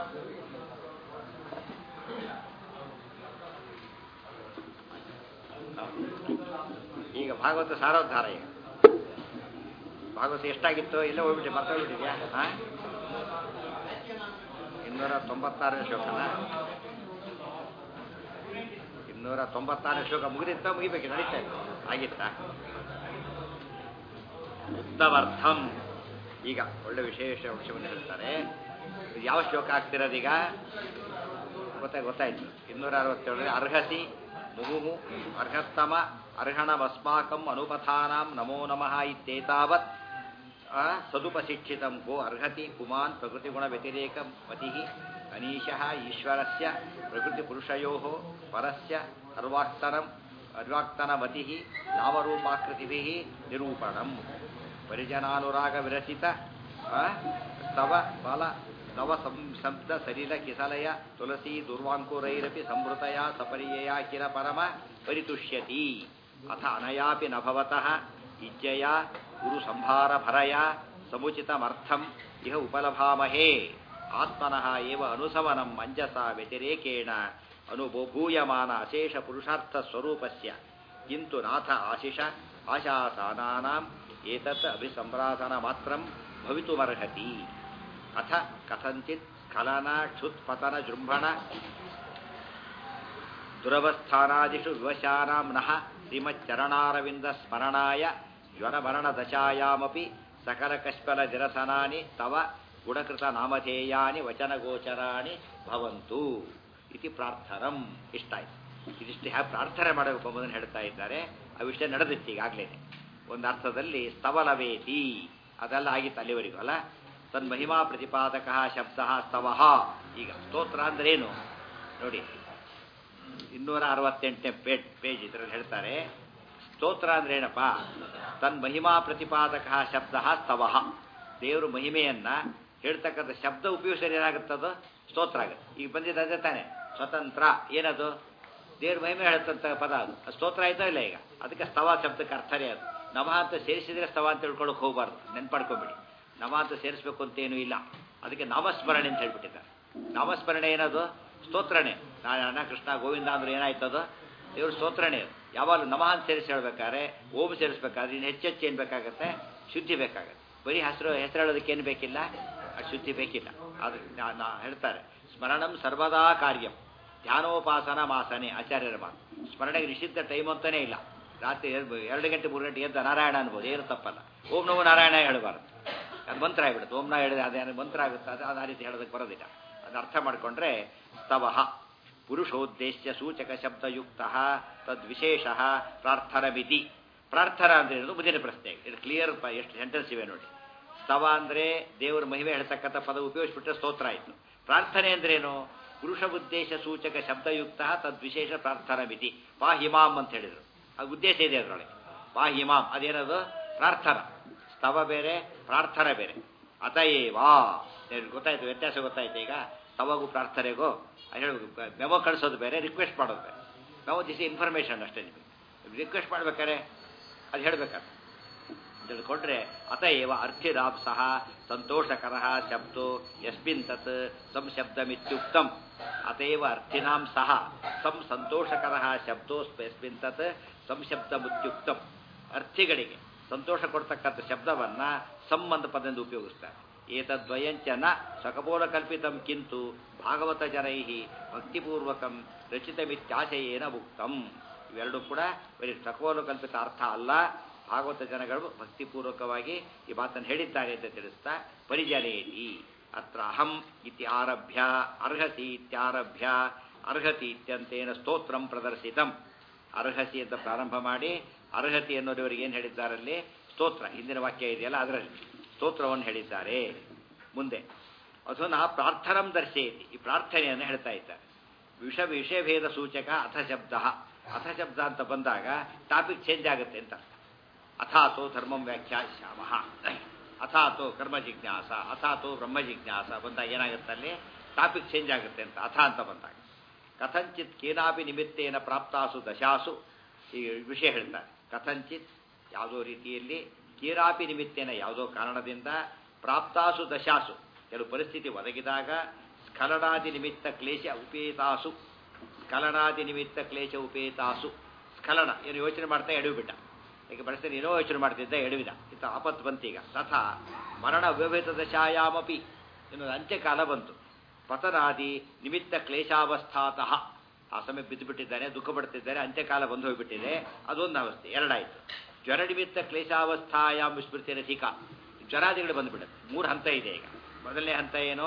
ಈಗ ಭಾಗವತ ಸಾರೋದ್ಧಾರ ಈಗ ಭಾಗವತ ಎಷ್ಟಾಗಿತ್ತು ಇಲ್ಲ ಹೋಗ್ಬಿಟ್ಟು ಮರ್ತೋಗ್ಬಿಟ್ಟಿದ್ಯಾ ಹಾ ಇನ್ನೂರ ತೊಂಬತ್ತಾರನೇ ಶ್ಲೋಕನ ಇನ್ನೂರ ತೊಂಬತ್ತಾರನೇ ಶ್ಲೋಕ ಮುಗಿದಿತ್ತ ಮುಗಿಬೇಕು ನಡೀತಾ ಇತ್ತು ಆಗಿತ್ತಾ ಉತ್ತಮರ್ಥಂ ಈಗ ಒಳ್ಳೆ ವಿಶೇಷ ಅಂಶವನ್ನು ಹೇಳ್ತಾರೆ ಇದು ಯಾವ ಶ್ಲೋಕ ಆಗ್ತಿರೋದೀಗ ಗೊತ್ತಾಯ್ತು ಗೊತ್ತಾಯ್ತು ಇನ್ನೂರ ಅರವತ್ತೇಳರಲ್ಲಿ ಅರ್ಹಸಿ ಮುಗುಮು ಅರ್ಹತ್ತಮ ಅರ್ಹಣಮಸ್ಮಾಕಂ ಅನುಪಥಾನಾಂ ನಮೋ ನಮಃ ಇತ್ಯೇತಾವತ್ ಆ, ಸದುಪಶಿಕ್ಷಿತಂ ಗೋ ಅರ್ಹತಿ ಪುಮಾನ್ ಪ್ರಕೃತಿಗುಣ ವ್ಯತಿರೇಕ ಮತಿ ಅನೀಶಃ ಈಶ್ವರಸ್ಯ ಪ್ರಕೃತಿಪುರುಷಯೋ ಪರಸ್ಯ ಅರ್ವಾಕ್ತನಂ ಅರ್ವಾಕ್ತನಮತಿ ನಾಮರೂಪಾಕೃತಿಭಿಃ ನಿರೂಪಣಂ ಪರಿಜನಾನುರಾಗ ವಿರಚಿತ ಆ, ತವ ಬಲ ತವ ಸಂ ಶಬ್ದ ಸಲಿಲ ಕಿಸಲಯ ತುಳಸಿ ದುರ್ವಾಂಕುರೈರಪಿ ಸಂವೃತಯ ಸಪರ್ಯಯ ಕಿರ ಪರಮ ಪರಿತುಷ್ಯತಿ ಅಥ ಅನಯಾಪಿ ನ ಭವತಃ ಇಜ್ಜಯ ಗುರು ಸಂಭಾರ ಭರಯ ಸಮುಚಿತಮರ್ಥಂ ಇಹ ಉಪಲಭಾಮಹೇ ಆತ್ಮನಃ ಏವ ಅನುಸವನಂ ಮಂಜಸ ವ್ಯತಿರೇಕೇಣ ಅನುಭೂಯಮಾನ ಅಶೇಷ ಪುರುಷಾರ್ಥ ಸ್ವರೂಪಸ್ಯ ಕಿಂತು ನಾಥ ಆಶಿಷ ಆಶಾಸಾನಾನಾಂ ಏತತ್ ಅಭಿಸಂಭ್ರಾಸನ ಮಾತ್ರಂ ಭವಿತುಮರ್ಹತಿ ಅಥ ಕಥಂಚಿತ್ ಸ್ಖಲನ ಕ್ಷುತ್ಪತನ ಜೃಂಭಣ ದುರವಸ್ಥಾನಾದಿಷು ವಿವಶಾನಾಂ ನಃ ಶ್ರೀಮಚ್ಚರಣಾರವಿಂದ ಸ್ಮರಣಾಯ ಜ್ವರಮರಣ ದಶಾಯಾಮಪಿ ಸಕಲ ಕಶ್ಮಲ ನಿರಸನಾನಿ ತವ ಗುಣಕೃತ ನಾಮಧೇಯಾನಿ ವಚನಗೋಚರಾಣಿ ಭವಂತು ಇತಿ ಪ್ರಾರ್ಥನಂ ಇಷ್ಟಾಯ್ತು ಇದಿಷ್ಟು ಹ್ಯಾ ಪ್ರಾರ್ಥನೆ ಮಾಡಬೇಕು ಎಂಬುದನ್ನು ಹೇಳ್ತಾ ಇದ್ದಾರೆ ಆ ವಿಷಯ ನಡೆದಿತ್ತು ಈಗಾಗಲೇ ಒಂದು ಅರ್ಥದಲ್ಲಿ ಸ್ತವಲವೇತಿ ಅದೆಲ್ಲ ಆಗಿತ್ತು ಅಲ್ಲಿವರೆಗೂ ಅಲ್ಲ ತನ್ ಮಹಿಮಾ ಪ್ರತಿಪಾದಕ ಶಬ್ದ ಸ್ತವಃ ಈಗ ಸ್ತೋತ್ರ ಅಂದ್ರೇನು ನೋಡಿ ಇನ್ನೂರ ಅರವತ್ತೆಂಟನೇ ಪೇಜ್ ಪೇಜ್ ಇದರಲ್ಲಿ ಹೇಳ್ತಾರೆ ಸ್ತೋತ್ರ ಅಂದ್ರೆ ಏನಪ್ಪ ತನ್ ಮಹಿಮಾ ಪ್ರತಿಪಾದಕ ಶಬ್ದ ಸ್ತವಃ ದೇವರು ಮಹಿಮೆಯನ್ನ ಹೇಳ್ತಕ್ಕಂಥ ಶಬ್ದ ಉಪಯೋಗಿಸಿದ್ರೆ ಏನಾಗುತ್ತದು ಸ್ತೋತ್ರ ಆಗುತ್ತೆ ಈಗ ಬಂದಿದ್ದು ಅದೇ ತಾನೆ ಸ್ವತಂತ್ರ ಏನದು ದೇವ್ರ ಮಹಿಮೆ ಹೇಳ್ತಂತ ಪದ ಅದು ಅದು ಸ್ತೋತ್ರ ಆಯ್ತೋ ಇಲ್ಲ ಈಗ ಅದಕ್ಕೆ ಸ್ತವ ಶಬ್ದಕ್ಕೆ ಅರ್ಥನೇ ಅದು ನಮ ಅಂತ ಸೇರಿಸಿದ್ರೆ ಸ್ತವ ಅಂತ ತಿಳ್ಕೊಳಕ್ ಹೋಗ್ಬಾರ್ದು ನೆನ್ಪಡ್ಕೊಂಬಿಡಿ ನಮ ಅಂತ ಸೇರಿಸ್ಬೇಕು ಅಂತೇನು ಇಲ್ಲ ಅದಕ್ಕೆ ನಾಮಸ್ಮರಣೆ ಅಂತ ಹೇಳ್ಬಿಟ್ಟಿದ್ದಾರೆ ನಾಮಸ್ಮರಣೆ ಏನದು ಸ್ತೋತ್ರನೇ ನಾರಾಯಣ ಕೃಷ್ಣ ಗೋವಿಂದ ಅಂದ್ರೆ ಏನಾಯ್ತದು ದೇವ್ರ ಸ್ತೋತ್ರನೇ ಅದು ಯಾವಾಗಲೂ ನಮಃ ಅಂತ ಸೇರಿಸಿ ಹೇಳ್ಬೇಕಾದ್ರೆ ಓಂ ಸೇರಿಸ್ಬೇಕಾದ್ರೆ ಇನ್ನು ಹೆಚ್ಚೆಚ್ಚು ಏನು ಬೇಕಾಗತ್ತೆ ಶುದ್ಧಿ ಬೇಕಾಗತ್ತೆ ಬರೀ ಹೆಸರು ಹೆಸರು ಹೇಳೋದಕ್ಕೆ ಏನು ಬೇಕಿಲ್ಲ ಅದು ಶುದ್ಧಿ ಬೇಕಿಲ್ಲ ಅದು ನಾ- ನಾ ಹೇಳ್ತಾರೆ ಸ್ಮರಣಂ ಸರ್ವದಾ ಕಾರ್ಯಂ ಧ್ಯಾನೋಪಾಸನ ಮಾಸನೆ ಆಚಾರ್ಯರ ಮಾತು ಸ್ಮರಣೆಗೆ ನಿಷಿದ್ಧ ಟೈಮ್ ಅಂತಾನೆ ಇಲ್ಲ ರಾತ್ರಿ ಎರಡು ಎರಡು ಗಂಟೆ ಮೂರು ಗಂಟೆ ಎದ್ದ ನಾರಾಯಣ ಅನ್ಬೋದು ಏನು ತಪ್ಪಲ್ಲ ಓಂ ನಮೋ ನಾರಾಯಣ ಹೇಳಬಾರ್ದು ಅದು ಮಂತ್ರ ಆಗಿಬಿಡುತ್ತೆ ಓಂನ ಹೇಳಿದ್ರೆ ಅದೇನು ಮಂತ್ರ ಆಗುತ್ತೆ ಅದು ಅದು ಆ ರೀತಿ ಹೇಳೋದಕ್ಕೆ ಬರೋದಿಲ್ಲ ಅದನ್ನ ಅರ್ಥ ಮಾಡಿಕೊಂಡ್ರೆ ಸ್ತವಃ ಪುರುಷೋದ್ದೇಶ್ಯ ಸೂಚಕ ಶಬ್ದಯುಕ್ತ ತದ್ವಿಶೇಷ ಪ್ರಾರ್ಥನಮಿತಿ ಪ್ರಾರ್ಥನಾ ಅಂದ್ರೆ ಏನು ಮುಂದಿನ ಪ್ರಶ್ನೆ ಇದು ಕ್ಲಿಯರ್ ಎಷ್ಟು ಸೆಂಟೆನ್ಸ್ ಇವೆ ನೋಡಿ ಸ್ತವ ಅಂದ್ರೆ ದೇವರ ಮಹಿಮೆ ಹೇಳ್ತಕ್ಕಂಥ ಪದ ಉಪಯೋಗಿಸ್ಬಿಟ್ರೆ ಸ್ತೋತ್ರ ಆಯಿತು ಪ್ರಾರ್ಥನೆ ಅಂದ್ರೇನು ಪುರುಷ ಉದ್ದೇಶ ಸೂಚಕ ಶಬ್ದಯುಕ್ತ ತದ್ವಿಶೇಷ ಪ್ರಾರ್ಥನಾ ಮಿತಿ ಪಾಹಿಮಾಮ್ ಅಂತ ಹೇಳಿದರು ಆ ಉದ್ದೇಶ ಇದೆ ಅದರೊಳಗೆ ಪಾಹಿಮಾಮ್ ಅದೇನದು ಪ್ರಾರ್ಥನಾ ಸ್ತವ ಬೇರೆ ಪ್ರಾರ್ಥನೆ ಬೇರೆ ಅತಯೇವಾ ನಿಮ್ಗೆ ಗೊತ್ತಾಯ್ತು ವ್ಯತ್ಯಾಸ ಗೊತ್ತಾಯ್ತು ಈಗ ಸ್ತವಗೂ ಪ್ರಾರ್ಥನೆಗೂ ಹೇಳಬೇಕು ಮೆಮೊ ಕಳಿಸೋದು ಬೇರೆ ರಿಕ್ವೆಸ್ಟ್ ಮಾಡೋದು ಬೇರೆ ಮೆಮೊ ದಿಸ್ ಇನ್ಫಾರ್ಮೇಷನ್ ಅಷ್ಟೇ ನಿಮಗೆ ರಿಕ್ವೆಸ್ಟ್ ಮಾಡ್ಬೇಕಾರೆ ಅದು ಹೇಳ್ಬೇಕಾದ್ರೆ ತಿಳ್ಕೊಂಡ್ರೆ ಅತಏವ ಅರ್ಥಿರಾಪ್ ಸಹ ಸಂತೋಷಕರ ಶಬ್ದೋ ಯಸ್ಮಿನ್ ತತ್ ಸಂಶಬ್ದಮಿತ್ಯುಕ್ತಂ ಅತೇವ ಅರ್ಥಿನಾಂ ಸಹ ಸಂ ಸಂತೋಷಕರ ಶಬ್ದೋ ಯಸ್ಮಿನ್ ತತ್ ಸಂಶಬ್ದಮಿತ್ಯುಕ್ತಂ ಅರ್ಥಿಗಳಿಗೆ ಸಂತೋಷ ಕೊಡ್ತಕ್ಕಂಥ ಶಬ್ದವನ್ನ ಸಂಬಂಧ ಪದದಿಂದ ಉಪಯೋಗಿಸ್ತಾರೆ ಏತದ್ವಯಂಚ ನ ಸಕಪೋಲ ಕಲ್ಪಿತಂ ಕಿಂತು ಭಾಗವತ ಜನೈ ಭಕ್ತಿಪೂರ್ವಕಂ ರಚಿತಮಿತ್ಯಾಶಯೇನ ಉಕ್ತಂ ಇವೆರಡೂ ಕೂಡ ಬರೀ ಸಕಪೋಲ ಕಲ್ಪಿತ ಅರ್ಥ ಅಲ್ಲ ಭಾಗವತ ಜನಗಳು ಭಕ್ತಿಪೂರ್ವಕವಾಗಿ ಈ ಮಾತನ್ನು ಹೇಳಿದ್ದಾರೆ ಅಂತ ತಿಳಿಸ್ತಾ ಪರಿಜನೇತಿ ಅತ್ರ ಅಹಂ ಇತಿ ಆರಭ್ಯ ಅರ್ಹಸಿ ಇತ್ಯಾರಭ್ಯ ಅರ್ಹತಿ ಇತ್ಯಂತೇನ ಸ್ತೋತ್ರಂ ಪ್ರದರ್ಶಿತಂ ಅರ್ಹಸಿ ಅಂತ ಪ್ರಾರಂಭ ಮಾಡಿ ಅರ್ಹತಿ ಅನ್ನೋದವರಿಗೆ ಏನು ಹೇಳಿದ್ದಾರಲ್ಲಿ ಸ್ತೋತ್ರ ಹಿಂದಿನ ವಾಕ್ಯ ಇದೆಯಲ್ಲ ಅದರಲ್ಲಿ ಸ್ತೋತ್ರವನ್ನು ಹೇಳಿದ್ದಾರೆ ಮುಂದೆ ಅಧುನಾ ಪ್ರಾರ್ಥನಂ ದರ್ಶಯತಿ ಈ ಪ್ರಾರ್ಥನೆಯನ್ನು ಹೇಳ್ತಾ ಇದ್ದಾರೆ ವಿಷ ವಿಷಯಭೇದ ಸೂಚಕ ಅಥ ಶಬ್ದ ಅಥ ಶಬ್ದ ಅಂತ ಬಂದಾಗ ಟಾಪಿಕ್ ಚೇಂಜ್ ಆಗುತ್ತೆ ಅಂತ ಅರ್ಥ. ಅಥಾತೋ ಧರ್ಮಂ ವ್ಯಾಖ್ಯಾಶ್ಯಾಮ ಅಥಾತೋ ಕರ್ಮ ಜಿಜ್ಞಾಸ ಅಥಾತೋ ಬ್ರಹ್ಮ ಜಿಜ್ಞಾಸ ಬಂದಾಗ ಏನಾಗುತ್ತೆ ಅಲ್ಲಿ ಟಾಪಿಕ್ ಚೇಂಜ್ ಆಗುತ್ತೆ ಅಂತ ಅಥ ಅಂತ ಬಂದಾಗ ಕಥಂಚಿತ್ ಕೇನಾಪಿ ನಿಮಿತ್ತೇನ ಪ್ರಾಪ್ತಾಸು ದಶಾಸು ಈ ವಿಷಯ ಹೇಳ್ತಾರೆ ಕಥಂಚಿತ್ ಯಾವುದೋ ರೀತಿಯಲ್ಲಿ ಕೀರಾಪಿ ನಿಮಿತ್ತೇನ ಯಾವುದೋ ಕಾರಣದಿಂದ ಪ್ರಾಪ್ತಾಸು ದಶಾಸು ಕೆಲವು ಪರಿಸ್ಥಿತಿ ಒದಗಿದಾಗ ಸ್ಖಲ ಸ್ಖಲನಾದಿ ನಿಮಿತ್ತ ಕ್ಲೇಶ ಉಪೇತಾಸು ಸ್ಖಲನಾದಿ ನಿಮಿತ್ತ ಕ್ಲೇಶ ಉಪೇತಾಸು ಸ್ಖಲನ ಏನು ಯೋಚನೆ ಮಾಡ್ತಾ ಎಡವಿಬಿಟ್ಟ ಈಗ ಬಳಸ್ತಾರೆ ಏನೋ ಯೋಚನೆ ಮಾಡ್ತಿದ್ದ ಎಡವಿದ ಇಂಥ ಆಪತ್ತು ಬಂತೀಗ ತಥಾ ಮರಣ ಅವ್ಯವೇತ ದಶಾಯಾಮಪಿ ಇನ್ನೊಂದು ಅಂತ್ಯಕಾಲ ಬಂತು ಪತನಾದಿ ನಿಮಿತ್ತ ಕ್ಲೇಶಾವಸ್ಥಾತಃ ಆ ಸಮಯ ಬಿದ್ದು ಬಿಟ್ಟಿದ್ದಾನೆ ದುಃಖ ಪಡ್ತಿದ್ದಾನೆ ಅಂತ್ಯಕಾಲ ಬಂದು ಹೋಗ್ಬಿಟ್ಟಿದೆ ಅದೊಂದು ಅವಸ್ಥೆ ಎರಡಾಯಿತು ಜ್ವರ ನಿಮಿತ್ತ ಕ್ಲೇಶಾವಸ್ಥಾಯಾಮ್ ವಿಸ್ಮೃತಿ ರಸಿಕ ಜ್ವರಾದಿಗಳು ಬಂದುಬಿಡುತ್ತೆ ಮೂರು ಹಂತ ಇದೆ ಈಗ ಮೊದಲನೇ ಹಂತ ಏನೋ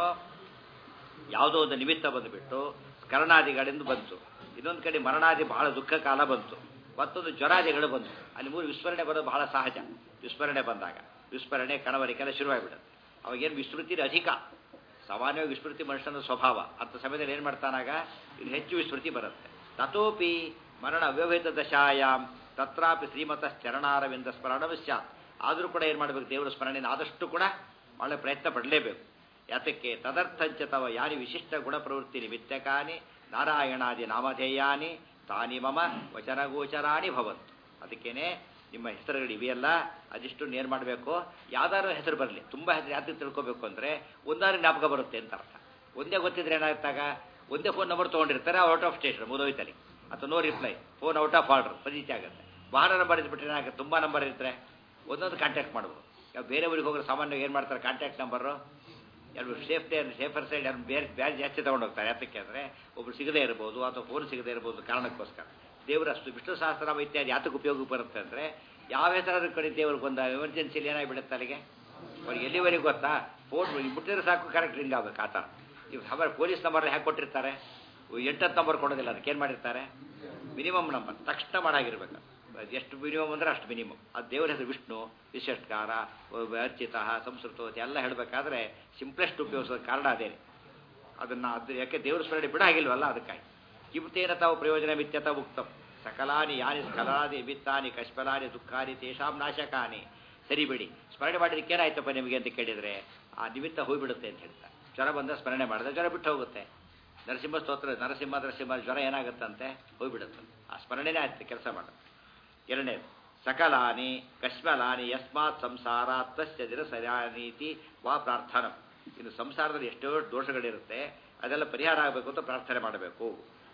ಯಾವುದೋ ಒಂದು ನಿಮಿತ್ತ ಬಂದುಬಿಟ್ಟು ಕರ್ಣಾದಿಗಳಿಂದ ಬಂತು ಇನ್ನೊಂದು ಕಡೆ ಮರಣಾದಿ ಬಹಳ ದುಃಖ ಕಾಲ ಬಂತು ಮತ್ತೊಂದು ಜ್ವರಾದಿಗಳು ಬಂತು ಅಲ್ಲಿ ಮೂರು ವಿಸ್ಮರಣೆ ಬರೋದು ಬಹಳ ಸಹಜ ವಿಸ್ಮರಣೆ ಬಂದಾಗ ವಿಸ್ಮರಣೆ ಕಣವರಿಕೆಲ್ಲ ಶುರುವಾಗಿಬಿಡುತ್ತೆ ಅವಾಗೇನು ವಿಸ್ಮೃತಿ ಅಧಿಕ ಸಾಮಾನ್ಯವಾಗಿ ವಿಸ್ಮೃತಿ ಮನುಷ್ಯನ ಸ್ವಭಾವ ಅಂಥ ಸಮಯದಲ್ಲಿ ಏನು ಮಾಡ್ತಾನಾಗ ಇದು ಹೆಚ್ಚು ವಿಸ್ಮೃತಿ ಬರುತ್ತೆ ತಥೋಪಿ ಮರಣ ಅವ್ಯವಹಿತ ದಶಾಯಾಮ್ ತತ್ರಾಪಿ ಶ್ರೀಮತ ಚರಣಾರವಿಂದ ಸ್ಮರಣವು ಸ್ಯಾತ್ ಆದರೂ ಕೂಡ ಏನು ಮಾಡಬೇಕು ದೇವರ ಸ್ಮರಣೆಯನ್ನು ಆದಷ್ಟು ಕೂಡ ಒಳ್ಳೆ ಪ್ರಯತ್ನ ಪಡಲೇಬೇಕು ಯಾತಕ್ಕೆ ತದರ್ಥಂಚ ತವ ಯಾನಿ ವಿಶಿಷ್ಟ ಗುಣ ಪ್ರವೃತ್ತಿ ನಿಮಿತ್ತಕಾನಿ ನಾರಾಯಣಾದಿ ನಾಮಧೇಯಾನಿ ತಾನಿ ಮಮ ವಚನಗೋಚರಾಣಿ ಭವಂತು ಅದಕ್ಕೇನೆ ನಿಮ್ಮ ಹೆಸರುಗಳು ಇವೆಯಲ್ಲ ಅದಿಷ್ಟು ನೇರ್ ಮಾಡಬೇಕು ಯಾವ್ದಾದ್ರು ಹೆಸರು ಬರಲಿ ತುಂಬ ಹೆಸರು ಯಾತಕ್ಕೆ ತಿಳ್ಕೊಬೇಕು ಅಂದರೆ ಒಂದಾರು ಜ್ಞಾಪಕ ಬರುತ್ತೆ ಅಂತ ಅರ್ಥ ಒಂದೇ ಗೊತ್ತಿದ್ರೆ ಏನಾಗ್ತಾಗ ಒಂದೇ ಫೋನ್ ನಂಬರ್ ತೊಗೊಂಡಿರ್ತಾರೆ ಔಟ್ ಆಫ್ ಸ್ಟೇಷನ್ ಮುದೋಯ್ತಲ್ಲಿ ಅಥವಾ no reply phone out of order ಪರಿಚಯ ಆಗುತ್ತೆ ವಾಹನ ನಂಬರ್ ಇದ್ಬಿಟ್ರೆ ಏನಾಗುತ್ತೆ ತುಂಬ ನಂಬರ್ ಇರ್ತಾರೆ ಒಂದೊಂದು ಕಾಂಟ್ಯಾಕ್ಟ್ ಮಾಡ್ಬೋದು ಯಾವ ಬೇರೆ ಊರಿಗೆ ಹೋಗೋರು ಸಾಮಾನ್ಯವಾಗಿ ಏನು ಮಾಡ್ತಾರೆ ಕಾಂಟ್ಯಾಕ್ಟ್ ನಂಬರು ಎರಡು ಸೇಫ್ಟಿ ಸೇಫರ್ ಸೈಡ್ ಯಾರು ಬೇರೆ ಬೇರೆ ಜಾಸ್ತಿ ತೊಗೊಂಡು ಹೋಗ್ತಾರೆ ಯಾತಕ್ಕೆ ಅಂದರೆ ಒಬ್ರು ಸಿಗದೇ ಇರ್ಬೋದು ಅಥವಾ ಫೋನ್ ಸಿಗದೇ ಇರ್ಬೋದು ಕಾರಣಕ್ಕೋಸ್ಕರ ದೇವರ ಅಷ್ಟು ವಿಷ್ಣು ಸಹಸ್ರನಾಮ ಇತ್ಯಾದಿ ಯಾತಕ್ಕೆ ಉಪಯೋಗಕ್ಕೆ ಬರುತ್ತೆ ಅಂದರೆ ಯಾವ ಹೆಸರಾದ್ರೂ ಕಡೆ ದೇವ್ರಿಗೆ ಒಂದು ಎಮರ್ಜೆನ್ಸಿಲಿ ಏನಾಗಿಬಿಡುತ್ತೆ ಅಲ್ಲಿಗೆ ಅವ್ರಿಗೆ ಎಲ್ಲಿವರೆಗೆ ಗೊತ್ತಾ ಫೋನ್ ಬಿಟ್ಟಿದ್ರೆ ಸಾಕು ಕರೆಕ್ಟ್ ರಿಂಗ್ ಆಗ್ಬೇಕು ಆ ಥರ ಇವ್ ನಂಬರ್ ಪೊಲೀಸ್ ನಂಬರ್ ಹ್ಯಾಕೆ ಕೊಟ್ಟಿರ್ತಾರೆ ಎಂಟತ್ತು ನಂಬರ್ ಕೊಡೋದಿಲ್ಲ ಅದಕ್ಕೆ ಏನು ಮಾಡಿರ್ತಾರೆ ಮಿನಿಮಮ್ ನಂಬರ್ ತಕ್ಷಣ ಮಾಡಾಗಿರ್ಬೇಕು ಎಷ್ಟು ಮಿನಿಮಮ್ ಅಂದ್ರೆ ಅಷ್ಟು ಮಿನಿಮಮ್ ಅದು ದೇವರ ಹೆಸರು ವಿಷ್ಣು ವಿಶಿಷ್ಟಕಾರ ಅರ್ಚಿತ ಸಂಸ್ಕೃತ ಎಲ್ಲ ಹೇಳಬೇಕಾದ್ರೆ ಸಿಂಪ್ಲೆಸ್ಟ್ ಉಪಯೋಗಿಸೋದ ಕಾರಣ ಅದೇನೆ ಅದನ್ನು ಅದು ಯಾಕೆ ದೇವರ ಸ್ಮರಣೆ ಬಿಡ ಆಗಿಲ್ವಲ್ಲ ಅದಕ್ಕಾಗಿ ಕಿಮುತೇನ ತಾವು ಪ್ರಯೋಜನ ಮಿತ್ಯತ ಉಕ್ತಂ ಸಕಲಾನಿ ಯಾನಿ ಸ್ಕಲಾದಿ ವಿತ್ತಾನಿ ಕಶ್ಮಲಾನಿ ದುಃಖಾನಿ ತೇಷಾಂ ನಾಶಕಾನಿ ಸರಿ ಬಿಡಿ ಸ್ಮರಣೆ ಮಾಡಿದಕ್ಕೆ ಏನಾಯ್ತಪ್ಪ ನಿಮಗೆ ಅಂತ ಕೇಳಿದರೆ ಆ ನಿಮಿತ್ತ ಹೋಗ್ಬಿಡುತ್ತೆ ಅಂತ ಹೇಳ್ತಾರೆ ಜ್ವರ ಬಂದ ಸ್ಮರಣೆ ಮಾಡಿದ್ರೆ ಜ್ವರ ಬಿಟ್ಟು ಹೋಗುತ್ತೆ ನರಸಿಂಹ ಸ್ತೋತ್ರ ನರಸಿಂಹ ನರಸಿಂಹ ಜ್ವರ ಏನಾಗುತ್ತಂತೆ ಹೋಗ್ಬಿಡುತ್ತೆ ಆ ಸ್ಮರಣೆನೇ ಆಯ್ತು ಕೆಲಸ ಮಾಡೋದು ಎರಡನೇದು ಸಕಲಾನಿ ಕಶ್ಮಲಾನಿ ಯಸ್ಮಾತ್ ಸಂಸಾರಾತ್ ತಸ್ಯ ದಿನಸರಾನೀತಿ ವಾ ಪ್ರಾರ್ಥನ ಇನ್ನು ಸಂಸಾರದಲ್ಲಿ ಎಷ್ಟೋ ದೋಷಗಳಿರುತ್ತೆ ಅದೆಲ್ಲ ಪರಿಹಾರ ಆಗಬೇಕು ಅಂತ ಪ್ರಾರ್ಥನೆ ಮಾಡಬೇಕು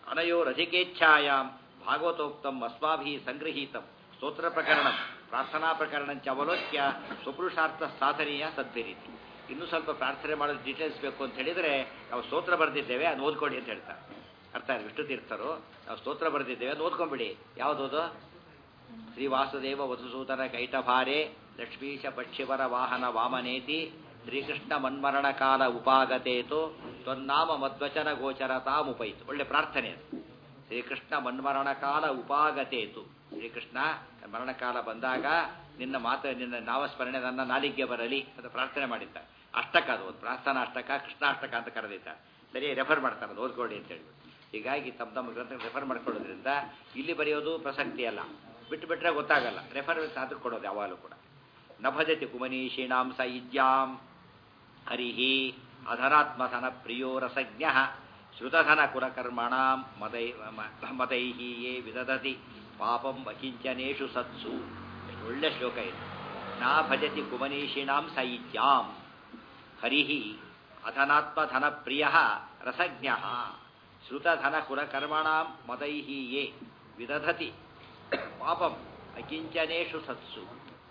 ಅನಯೋರಧಿಕೇಚ್ಛಾಯಾಮ್ ಭಾಗವತೋಕ್ತಂ ಅಸ್ಮಾಭಿ ಸಂಗೃಹೀತಂ ಸ್ತೋತ್ರ ಪ್ರಕರಣ ಪ್ರಾರ್ಥನಾ ಪ್ರಕರಣಂಚ ಅವಲೋಕ್ಯ ಸ್ವಪುರುಷಾರ್ಥ ಸಾಧನೀಯ ಸದ್ಭಿರೀತಿ ಇನ್ನೂ ಸ್ವಲ್ಪ ಪ್ರಾರ್ಥನೆ ಮಾಡೋದು ಡೀಟೇಲ್ಸ್ ಬೇಕು ಅಂತ ಹೇಳಿದರೆ ನಾವು ಸ್ತೋತ್ರ ಬರೆದಿದ್ದೇವೆ ಅದು ಓದ್ಕೊಡಿ ಅಂತ ಹೇಳ್ತಾರೆ ಅರ್ಥ ಆಯ್ತು ವಿಷ್ಣು ತೀರ್ಥರು ನಾವು ಸ್ತೋತ್ರ ಬರೆದಿದ್ದೇವೆ ಅದು ಓದ್ಕೊಂಬಿಡಿ ಯಾವುದೋದು ಶ್ರೀ ವಾಸುದೇವ ವಧುಸೂದನ ಕೈಟಭಾರೆ ಲಕ್ಷ್ಮೀಶ ಪಕ್ಷಿವರ ವಾಹನ ವಾಮನೇತಿ ಶ್ರೀಕೃಷ್ಣ ಮನ್ಮರಣ ಕಾಲ ಉಪಾಗತೇತು ತ್ವನ್ನಾಮ ಮಧ್ವಚನ ಗೋಚರತಾಮುಪೈತು ಒಳ್ಳೆ ಪ್ರಾರ್ಥನೆ ಅದು ಶ್ರೀಕೃಷ್ಣ ಮನ್ಮರಣ ಕಾಲ ಉಪಾಗತೇತು ಶ್ರೀಕೃಷ್ಣ ಮರಣಕಾಲ ಬಂದಾಗ ನಿನ್ನ ಮಾತು ನಿನ್ನ ನಾಮಸ್ಮರಣೆ ನನ್ನ ನಾಲಿಗೆ ಬರಲಿ ಅಂತ ಪ್ರಾರ್ಥನೆ ಮಾಡಿದ್ದ ಅಷ್ಟಕ ಅದು ಒಂದು ಪ್ರಾರ್ಥನಾ ಅಷ್ಟಕ ಕೃಷ್ಣ ಅಷ್ಟಕ ಅಂತ ಕರೆದಿದ್ದ ಸರಿ ರೆಫರ್ ಮಾಡ್ತಾರೆ ಅದು ಓದ್ಕೊಳ್ಳಿ ಅಂತ ಹೇಳಿ ಹೀಗಾಗಿ ತಮ್ಮ ತಮ್ಮ ಗ್ರಂಥ ರೆಫರ್ ಮಾಡ್ಕೊಳ್ಳೋದ್ರಿಂದ ಇಲ್ಲಿ ಬರೆಯೋದು ಪ್ರಸಕ್ತಿ ಅಲ್ಲ ಬಿಟ್ಟು ಬಿಟ್ಟರೆ ಗೊತ್ತಾಗಲ್ಲ ರೆಫರೆನ್ಸ್ ಅದಕ್ಕೆ ಕೊಡೋದು ಯಾವಾಗಲೂ ಕೂಡ ನ ಭಜತಿ ಕುಮನೀಷೀಣಾಂ ಸ ಇಜ್ಯಾಂ ಹರಿಹಿ ಅಧರಾತ್ಮಧನ ಪ್ರಿಯೋ ರಸಜ್ಞ ಶ್ರುತಧನ ಕುಲಕರ್ಮಣಾಂ ಮದೈ ಮದೈ ಯೇ ವಿದಧತಿ ಪಾಪಂ ಅಕಿಂಚನೇಷು ಸತ್ಸು ಎಷ್ಟು ಒಳ್ಳೆ ಶ್ಲೋಕ ಇದು ನಾ ಭಜತಿ ಕುಮನೀಷಿಣಾಂ ಸ ಇಜ್ಯಾಂ ಹರಿಹಿ ಅಧನಾತ್ಮಧನ ಪ್ರಿಯ ರಸಜ್ಞ ಶ್ರುತಧನ ಕುಲಕರ್ಮಣಾಂ ಮದೈ ಯೇ ವಿದಧತಿ ಪಾಪಂ ಅಕಿಂಚನೇಷು ಸತ್ಸು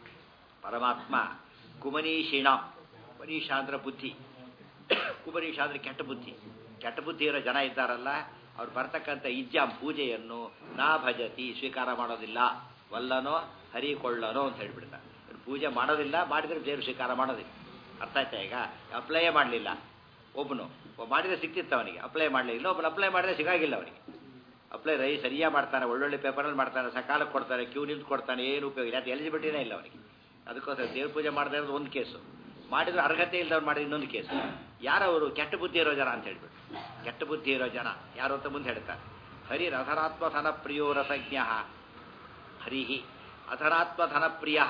ಪರಮಾತ್ಮ ಕುಮನೀಷಿಣ ಮನೀಷ ಅಂದ್ರೆ ಬುದ್ಧಿ ಕುಮನೀಷ ಅಂದ್ರೆ ಕೆಟ್ಟ ಬುದ್ಧಿ ಕೆಟ್ಟ ಬುದ್ಧಿ ಇರೋ ಜನ ಇದ್ದಾರಲ್ಲ ಅವ್ರು ಬರ್ತಕ್ಕಂಥ ಇಜ್ಜಾಂ ಪೂಜೆಯನ್ನು ನಾ ಭಜತಿ ಸ್ವೀಕಾರ ಮಾಡೋದಿಲ್ಲ ವಲ್ಲನೋ ಹರಿಕೊಳ್ಳನೋ ಅಂತ ಹೇಳ್ಬಿಡ್ತಾರೆ ಪೂಜೆ ಮಾಡೋದಿಲ್ಲ ಮಾಡಿದ್ರೆ ದೇವರು ಸ್ವೀಕಾರ ಮಾಡೋದಿಲ್ಲ ಅರ್ಥ ಆಯ್ತಾ ಈಗ ಅಪ್ಲೈಯೇ ಮಾಡಲಿಲ್ಲ ಒಬ್ಬನು ಮಾಡಿದ್ರೆ ಸಿಕ್ತಿತ್ತು ಅವನಿಗೆ ಅಪ್ಲೈ ಮಾಡಲಿಲ್ಲ ಒಬ್ಬನು ಅಪ್ಲೈ ಮಾಡಿದ್ರೆ ಸಿಗಾಗಿಲ್ಲ ಅವನಿಗೆ ಅಪ್ಲೈ ರೈ ಸರಿಯಾಗಿ ಮಾಡ್ತಾನೆ ಒಳ್ಳೊಳ್ಳೆ ಪೇಪರಲ್ಲಿ ಮಾಡ್ತಾನೆ ಸಕಾಲಕ್ಕೆ ಕೊಡ್ತಾನೆ ಕ್ಯೂ ನಿಂತು ಕೊಡ್ತಾನೆ ಏನು ಉಪಯೋಗ ಇಲ್ಲ ಅದು ಎಲಿಜಿಬಿಲಿಟಿನೇ ಇಲ್ಲ ಅವನಿಗೆ ಅದಕ್ಕೋಸ್ಕರ ದೇವ್ರ ಪೂಜೆ ಮಾಡದೇ ಇರೋದು ಒಂದು ಕೇಸು ಮಾಡಿದ್ರೆ ಅರ್ಹತೆ ಇಲ್ಲದವ್ರು ಮಾಡಿದ್ರೆ ಇನ್ನೊಂದು ಕೇಸು ಯಾರವರು ಕೆಟ್ಟ ಬುದ್ಧಿ ಇರೋ ಜನ ಅಂತ ಹೇಳ್ಬಿಟ್ಟು ಕೆಟ್ಟ ಬುದ್ಧಿ ಇರೋ ಜನ ಯಾರು ಅಂತ ಮುಂದೆ ಹೇಳ್ತಾರೆ ಹರಿ ರಥರಾತ್ಮ ಧನ ಪ್ರಿಯೋ ರಸಜ್ಞ ಹರಿಹಿ ಅಧರಾತ್ಮ ಧನ ಪ್ರಿಯ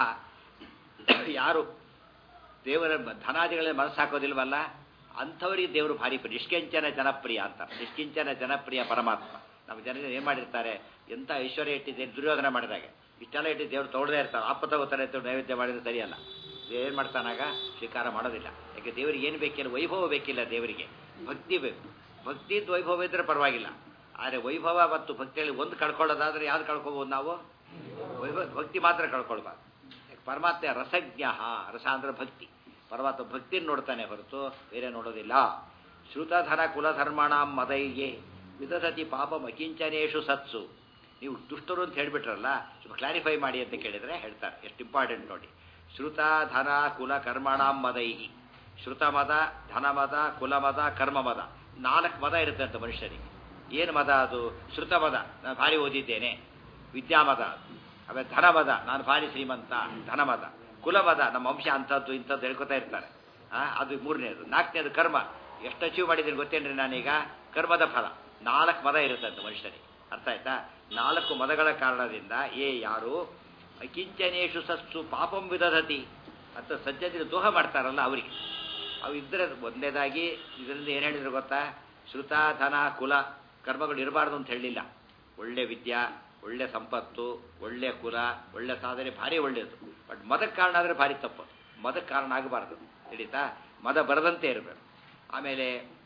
ಯಾರು ದೇವರ ಧನಾದಿಗಳಲ್ಲಿ ಮನಸ್ಸು ಹಾಕೋದಿಲ್ವಲ್ಲ ಅಂಥವರಿಗೆ ದೇವರು ಭಾರಿ ಪ್ರಿಯ ನಿಷ್ಕಿಂಚನ ಜನಪ್ರಿಯ ಅಂತ ನಿಷ್ಕಿಂಚನ ಜನಪ್ರಿಯ ಪರಮಾತ್ಮ ನಮ್ಮ ಜನರಿಗೆ ಏನು ಮಾಡಿರ್ತಾರೆ ಎಂಥ ಐಶ್ವರ್ಯ ಇಟ್ಟಿದೆ ದುರ್ಯೋಧನ ಮಾಡಿದಾಗ ಇಷ್ಟೆಲ್ಲ ಇಟ್ಟು ದೇವ್ರು ತೊಗೊಳದೇ ಇರ್ತಾರೆ ಆಪ ತಗೋತಾರೆ ಅಂತ ನೈವೇದ್ಯ ಮಾಡಿದ್ರೆ ಸರಿಯಲ್ಲ ಏನು ಮಾಡ್ತಾನಾಗ ಸ್ವೀಕಾರ ಮಾಡೋದಿಲ್ಲ ಯಾಕೆ ದೇವರಿಗೆ ಏನು ಬೇಕಿಲ್ಲ ವೈಭವ ಬೇಕಿಲ್ಲ ದೇವರಿಗೆ ಭಕ್ತಿ ಬೇಕು ಭಕ್ತಿ ವೈಭವ ಇದ್ರೆ ಪರವಾಗಿಲ್ಲ ಆದರೆ ವೈಭವ ಮತ್ತು ಭಕ್ತಿಯಲ್ಲಿ ಒಂದು ಕಳ್ಕೊಳ್ಳೋದಾದ್ರೆ ಯಾವ್ದು ಕಳ್ಕೊಬೋದು ನಾವು ವೈಭವ ಭಕ್ತಿ ಮಾತ್ರ ಕಳ್ಕೊಳ್ಬಾರ್ದು ಪರಮಾತ್ಮ ರಸಜ್ಞ ರಸ ಅಂದ್ರೆ ಭಕ್ತಿ ಪರಮಾತ್ಮ ಭಕ್ತಿ ನೋಡ್ತಾನೆ ಹೊರತು ಬೇರೆ ನೋಡೋದಿಲ್ಲ ಶ್ರುತಧರ ಕುಲಧರ್ಮಣ ಮದೈಗೆ ವಿದಧತಿ ಪಾಪ ಅಕಿಂಚನೇಶು ಸತ್ಸು ನೀವು ದುಷ್ಟರು ಅಂತ ಹೇಳ್ಬಿಟ್ರಲ್ಲ ಸ್ವಲ್ಪ ಕ್ಲಾರಿಫೈ ಮಾಡಿ ಅಂತ ಕೇಳಿದ್ರೆ ಹೇಳ್ತಾರೆ ಎಷ್ಟು ಇಂಪಾರ್ಟೆಂಟ್ ನೋಡಿ ಶ್ರುತ ಧನ ಕುಲ ಕರ್ಮಣಾಂ ಮದೈಹಿ ಶ್ರುತ ಮದ ಧನ ಮದ ಕುಲ ಮದ ಕರ್ಮ ಮದ ನಾಲ್ಕು ಮದ ಇರುತ್ತೆ ಅಂತ ಮನುಷ್ಯರಿಗೆ ಏನು ಮದ ಅದು ಶ್ರುತ ಮದ ನಾನು ಭಾರಿ ಓದಿದ್ದೇನೆ ವಿದ್ಯಾಮದ ಆಮೇಲೆ ಧನಮದ ನಾನು ಭಾರಿ ಶ್ರೀಮಂತ ಧನಮದ ಕುಲಮದ ನಮ್ಮ ವಂಶ ಅಂಥದ್ದು ಇಂಥದ್ದು ಹೇಳ್ಕೊತಾ ಇರ್ತಾರೆ ಆ, ಅದು ಮೂರನೇದು ನಾಲ್ಕನೇದು ಕರ್ಮ ಎಷ್ಟು ಅಚೀವ್ ಮಾಡಿದ್ದೀನಿ ಗೊತ್ತೇನ್ರಿ ನಾನೀಗ ಕರ್ಮದ ಫಲ ನಾಲ್ಕು ಮದ ಇರುತ್ತೆ ಅಂತ ಮನುಷ್ಯನಿಗೆ ಅರ್ಥ ಆಯ್ತಾ ನಾಲ್ಕು ಮದಗಳ ಕಾರಣದಿಂದ ಏ ಯಾರು ಅಕಿಂಚನೇಶು ಸಸ್ಸು ಪಾಪಂ ವಿದಧತಿ ಅಂತ ಸಜ್ಜದಿರು ದೋಹ ಮಾಡ್ತಾರಲ್ಲ ಅವರಿಗೆ ಅವು ಇದ್ರೆ ಒಂದನೇದಾಗಿ ಇದರಿಂದ ಏನು ಹೇಳಿದ್ರು ಗೊತ್ತಾ ಶ್ರುತ ಧನ ಕುಲ ಕರ್ಮಗಳು ಇರಬಾರ್ದು ಅಂತ ಹೇಳಲಿಲ್ಲ ಒಳ್ಳೆ ವಿದ್ಯಾ ಒಳ್ಳೆ ಸಂಪತ್ತು ಒಳ್ಳೆ ಕುಲ ಒಳ್ಳೆ ಸಾಧನೆ ಭಾರಿ ಒಳ್ಳೆಯದು ಬಟ್ ಮದಕ್ಕೆ ಕಾರಣ ಆದರೆ ಭಾರಿ ತಪ್ಪು ಮದಕ್ಕೆ ಕಾರಣ ಆಗಬಾರ್ದು ಹಿಡಿತಾ ಮದ ಬರದಂತೆ ಇರಬೇಕು ಆಮೇಲೆ